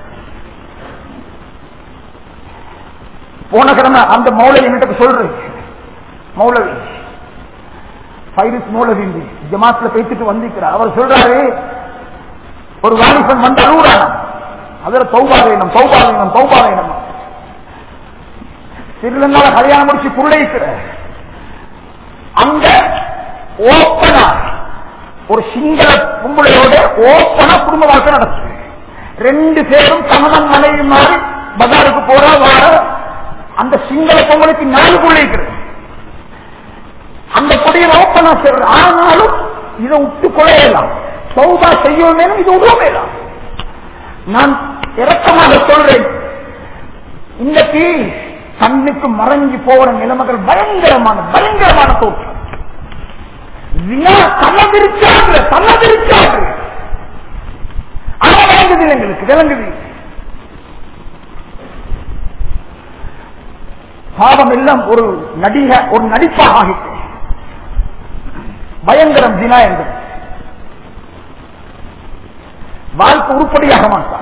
போன கிழமை அந்த மௌலவி என்கிட்ட சொல்றேன் மௌலவி பைரிஸ் மௌலவி ஜமாத்துல பேசிட்டு வந்திருக்கிறார் அவர் சொல்றாரு ஒரு வாலிபன் வந்து அழுகுறான் அதுல தௌபா வேணும் தௌபா வேணும் தௌபா வேணும் திருநங்கால கல்யாணம் முடிச்சு புள்ளைக்கிற அங்க ஓப்பனா ஒரு சிங்கள பொம்பளையோட ஓப்பனா குடும்ப வாழ்க்கை நடக்குது ரெண்டு பேரும் கணவன் மனைவி மாறி பஜாருக்கு போற வார அந்த சிங்கள பொங்கலுக்கு நாலு பிள்ளைக்கிறது அந்த கொடியை ஓப்பனா செய்யறது ஆனாலும் இதை விட்டு கொலையலாம் சௌபா செய்யணும் வேணும் இது உதவலாம் நான் இறக்கமாக சொல்றேன் இன்னைக்கு கண்ணுக்கு மறைஞ்சு போற நிலைமைகள் பயங்கரமான பயங்கரமான தோற்றம் வினா தலவிரிச்சாடு தலவிரிச்சாடு ஆனா விளங்குது இல்லை எங்களுக்கு விளங்குது பாவம் எல்லாம் ஒரு நடிக ஒரு நடிப்பாக ஆகிட்டு பயங்கரம் தினா என்பது வாழ்க்கை உருப்படியாக மாட்டான்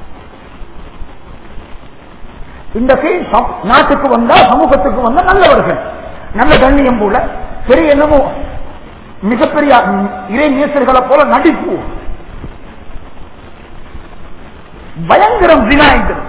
இந்த கீழ் சம்- நாட்டுக்கு வந்தா சமூகத்துக்கு வந்தா நல்லவர்கள் நல்ல கண்ணியம் போல பெரிய என்னமோ மிகப்பெரிய இறை நேசர்களை போல நடிப்பு பயங்கரம் விநாயகர்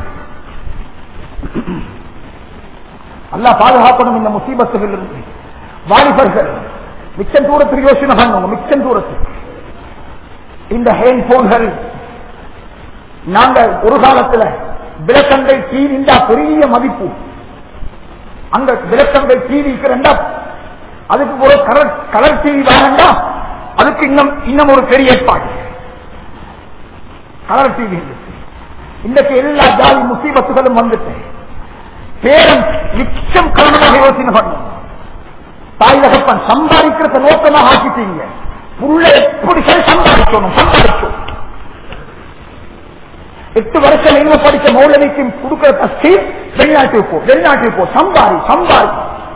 அல்லா பாதுகாக்கணும் இந்த முசீபத்துகள் இருந்து வாலிபர்கள் மிச்சம் தூரத்துக்கு யோசனை பண்ணுங்க மிச்சம் தூரத்துக்கு இந்த ஹேண்ட் போன்கள் நாங்க ஒரு காலத்துல விளக்கண்டை டிவிண்டா பெரிய மதிப்பு அங்க விளக்கண்டை டிவிக்கு ரெண்டா அதுக்கு ஒரு கலர் கலர் டிவி வேணா அதுக்கு இன்னும் இன்னும் ஒரு பெரிய ஏற்பாடு கலர் டிவி இன்றைக்கு எல்லா ஜாதி முசீபத்துகளும் வந்துட்டு பேரன் நிச்சயம் காரணமாக யோசனை பண்ணும் தாய் தகப்பன் சம்பாதிக்கிறத நோக்கமாக ஆக்கிட்டீங்க புள்ள எப்படி சரி சம்பாதிக்கணும் சம்பாதிக்கும் எட்டு வருஷம் என்ன படிச்ச மௌலவிக்கு கொடுக்கிற கஷ்டி வெளிநாட்டுக்கு போ வெளிநாட்டுக்கு போ சம்பாரி சம்பாரி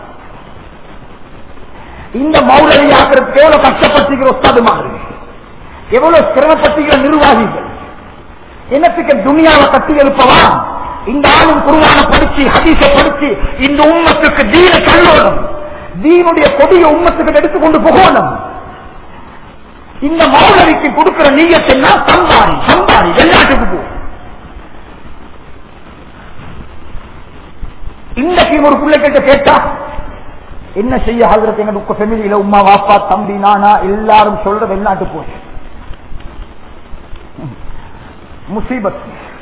இந்த மௌலவி ஆக்கிறதுக்கு எவ்வளவு கஷ்டப்பட்டுகிற ஒத்தாது மாதிரி எவ்வளவு சிரமப்பட்டுகிற நிர்வாகிகள் என்னத்துக்கு துணியாவை கட்டி எழுப்பவா இந்த ஆளும் குருவான படிச்சு ஹதீச படிச்சு இந்த உம்மத்துக்கு தீன கல்லோடும் தீனுடைய கொடிய உம்மத்துக்கு எடுத்துக்கொண்டு போகணும் இந்த மௌலவிக்கு கொடுக்கிற நீயத்தின்னா சம்பாரி சம்பாரி வெளிநாட்டுக்கு போ இன்றைக்கு ஒரு பிள்ளைகிட்ட கேட்டா என்ன செய்ய ஹசரத் எங்க உங்க ஃபெமிலியில உமா வாப்பா தம்பி நானா எல்லாரும் சொல்ற வெளிநாட்டு போய் முசீபத்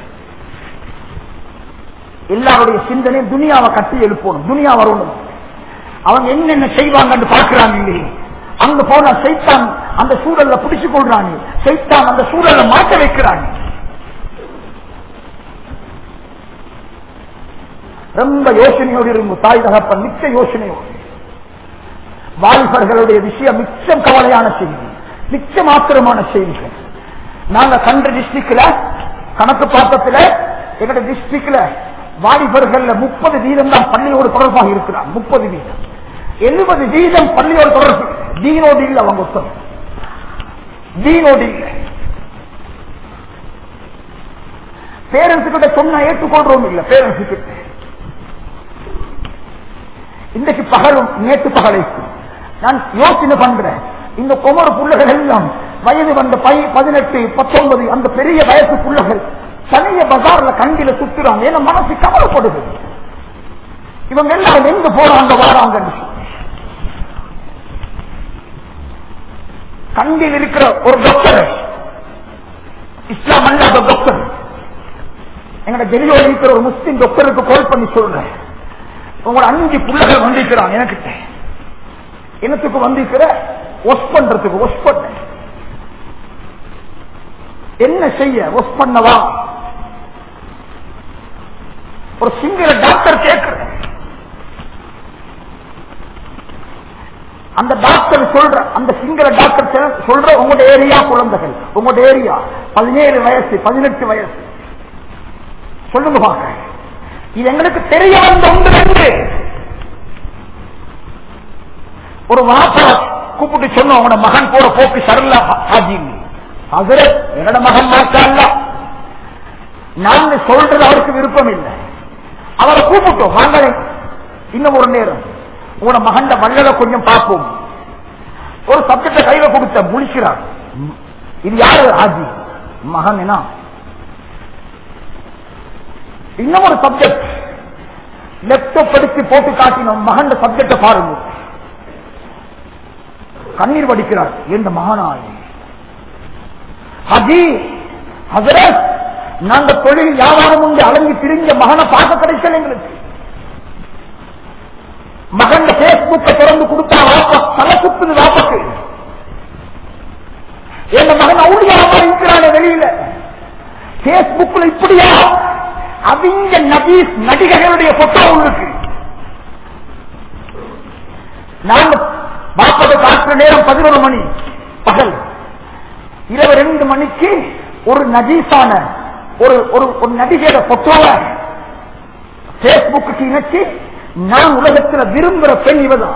எல்லாருடைய சிந்தனை துனியாவை கட்டி எழுப்பணும் துனியா வரணும் அவங்க என்னென்ன செய்வாங்கன்னு பார்க்கிறாங்க இல்லையே அங்க போன சைத்தான் அந்த சூழல்ல பிடிச்சு கொள்றாங்க சைத்தான் அந்த சூழல்ல மாட்ட வைக்கிறாங்க ரொம்ப யோசனையோடு இருக்கும் தாய் தகப்பன் மிக்க யோசனையோடு வாலிபர்களுடைய விஷயம் மிச்சம் கவலையான செய்தி மிச்சம் ஆத்திரமான செய்திகள் நாங்க கண்ட டிஸ்ட்ரிக்ட்ல கணக்கு பார்த்தத்துல எங்கட டிஸ்ட்ரிக்ட்ல வாலிபர்கள் முப்பது வீதம் தான் பள்ளியோடு தொடர்பாக இருக்கிறார் முப்பது வீதம் எழுபது வீதம் பள்ளியோடு தொடர்பு தீனோடு இல்லை அவங்க ஒத்தம் தீனோடு இல்லை பேரண்ட்ஸ் கிட்ட சொன்னா ஏற்றுக்கொள்றோம் இல்ல பேரண்ட்ஸ் கிட்ட இன்றைக்கு பகலும் நேற்று பகலைக்கு நான் யோசனை பண்றேன் இந்த குமர புள்ளகள் எல்லாம் வயது வந்த பை பதினெட்டு பத்தொன்பது அந்த பெரிய வயசு புள்ளகள் தனிய பஜார்ல கண்டில சுத்துறாங்க ஏன்னா மனசு கவலைப்படுது இவங்க எல்லாரும் எங்க போறாங்க வராங்கன்னு சொல்லி. கண்டில் இருக்கிற ஒரு டாக்டர் இஸ்லாம் அல்லாத டாக்டர் எங்கட டெல்லியோட இருக்கிற ஒரு முஸ்லிம் டாக்டருக்கு கால் பண்ணி சொல்றேன் உங்களோட அஞ்சு புள்ளகள் வந்திருக்கிறான் எனக்கிட்ட இனத்துக்கு வந்திருக்கிற ஒஸ் பண்றதுக்கு ஒஸ் பண்ண என்ன செய்ய ஒஸ் பண்ணவா ஒரு சிங்கள டாக்டர் கேட்கிற அந்த டாக்டர் சொல்ற அந்த சிங்கள டாக்டர் சொல்ற உங்களோட ஏரியா குழந்தைகள் உங்களோட ஏரியா பதினேழு வயசு பதினெட்டு வயசு சொல்லுங்க பாக்க இது எங்களுக்கு தெரிய வந்த ஒன்று ரெண்டு ஒரு வாப்பா கூப்பிட்டு சொன்னோம் உங்களோட மகன் போற போக்கு சரலா ஹாஜி ஹசரத் என்னோட மகன் மாற்றா நாங்க சொல்றது அவருக்கு விருப்பம் இல்லை அவரை கூப்பிட்டோம் வாங்க இன்னும் ஒரு நேரம் உங்களோட மகன் வள்ளல கொஞ்சம் பார்ப்போம் ஒரு சப்ஜெக்ட கையில கொடுத்த முழிக்கிறார் இது யாரு ஹாஜி மகன் என்ன இன்னும் ஒரு சப்ஜெக்ட் லெப்டாப் படிச்சு போட்டு காட்டினோம் மகன் சப்ஜெக்ட பாருங்க கண்ணீர் வடிக்கிறார் எந்த மகனாய் ஹஜி ஹசரத் நாங்க தொழில் வியாபாரம் உண்டு அலங்கி திரிஞ்ச மகனை பார்க்க கிடைக்கல எங்களுக்கு மகன் பேஸ்புக்கை திறந்து கொடுத்தா வாப்பா தலை சுத்துது வாப்பக்கு என் மகன் அவுளியாக இருக்கிறான வெளியில பேஸ்புக்ல இப்படியா அவங்க நபீஸ் நடிகர்களுடைய போட்டோ இருக்கு நாங்க பாப்பதை காற்று நேரம் பதினொரு மணி பகல் இரவு ரெண்டு மணிக்கு ஒரு நஜீஸான ஒரு ஒரு ஒரு நடிகையோட போட்டோவை பேஸ்புக்கு இணைச்சு நான் உலகத்தில் விரும்புகிற பெண் இவதான்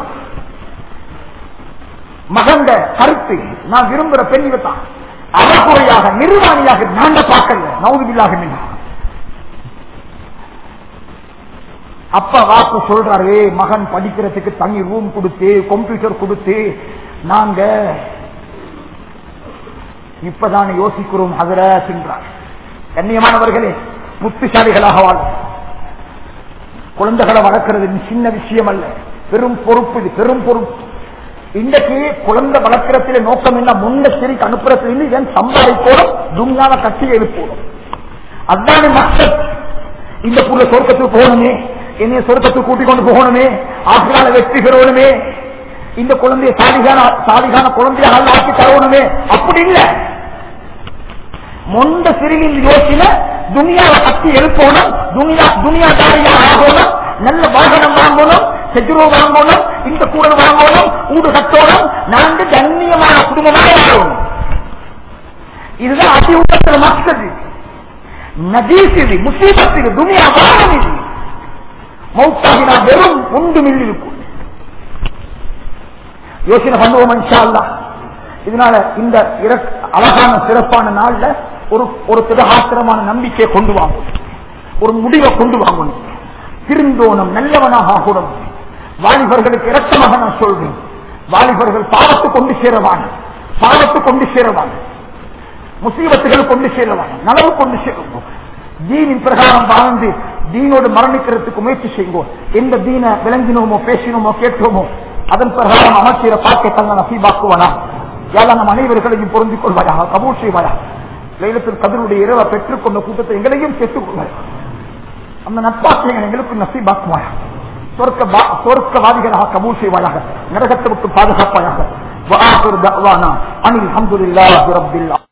மகண்ட கருத்து நான் விரும்புகிற பெண் இவதான் அறகுறையாக நிர்வாணியாக நாண்ட பார்க்கல நவுதுபில்லாக நின்றா அப்பா வாக்கு சொல்றாரு மகன் படிக்கிறதுக்கு தனி ரூம் கொடுத்து கம்ப்யூட்டர் கொடுத்து நாங்க இப்பதான் யோசிக்கிறோம் ஹசரத் என்றார் கண்ணியமானவர்களே புத்திசாலிகளாக வாழ குழந்தைகளை வளர்க்கிறது சின்ன விஷயம் அல்ல பெரும் பொறுப்பு இது பெரும் பொறுப்பு இன்றைக்கு குழந்தை வளர்க்கிறதுல நோக்கம் என்ன முன்ன சிரிக்கு அனுப்புறதுல இதன் சம்பாதிக்கோடும் துங்கான கட்டி எழுப்போடும் அதுதானே மக்கள் இந்த புள்ள சொர்க்கத்துக்கு போகணுமே என்னைய சொர்க்கத்துக்கு கூட்டிக் கொண்டு போகணுமே ஆசிரால வெற்றி பெறணுமே இந்த குழந்தைய சாதிகான சாதிகான குழந்தைய ஆக்கி தரணுமே அப்படி இல்ல மொண்ட சிறுவின் யோசனை துனியாவை கட்டி எழுப்பணும் துனியா துனியாதாரியா ஆகணும் நல்ல வாகனம் வாங்கணும் செஜ்ரோ வாங்கணும் இந்த கூடல் வாங்கணும் ஊடு கட்டணும் நான்கு கண்ணியமான குடும்பமாக ஆகணும் இதுதான் அதி உலகத்தில் மக்சது நஜீஸ் இது முசீபத் இது துனியா வாகனம் இது மௌத்தாகினா வெறும் ஒன்று மில்லி இருக்கும் யோசனை பண்ணுவோம் இன்ஷா அல்லாஹ். இதனால இந்த இறக்- அழகான சிறப்பான நாள்ல ஒரு ஒரு திடகாத்திரமான நம்பிக்கையை கொண்டு வாங்கணும் ஒரு முடிவை கொண்டு வாங்கணும் திருந்தோணும் நல்லவனாக ஆகணும் வாலிபர்களுக்கு இரக்கமாக நான் சொல்றேன் வாலிபர்கள் பாவத்து கொண்டு சேரவான் பாவத்து கொண்டு சேரவான் முசீபத்துகள் கொண்டு சேரவான் நலவு கொண்டு சேருவோம் தீனின் பிரகாரம் வாழ்ந்து தீனோடு மரணிக்கிறதுக்கு முயற்சி செய்வோம் எந்த தீன விளங்கினோமோ பேசினோமோ கேட்டோமோ அதன் பிரகாரம் அமைச்சர பாக்கை தங்க நசீபாக்குவனா யாரா நம் அனைவர்களையும் பொருந்திக் கொள்வாயாக கபூல் செய்வாயாக லைலத்தில் கதருடைய இரவை பெற்றுக்கொண்ட கூட்டத்தை எங்களையும் கேட்டுக் கொள்வாயா அந்த நட்பாக்கியங்கள் எங்களுக்கு நசீபாக்குவாயா சொர்க்க பா- சொர்க்கவாதிகளாக கபூல் செய்வாயாக நரகத்தை விட்டு பாதுகாப்பாயாக وآخر دعوانا أن الحمد لله رب العالمين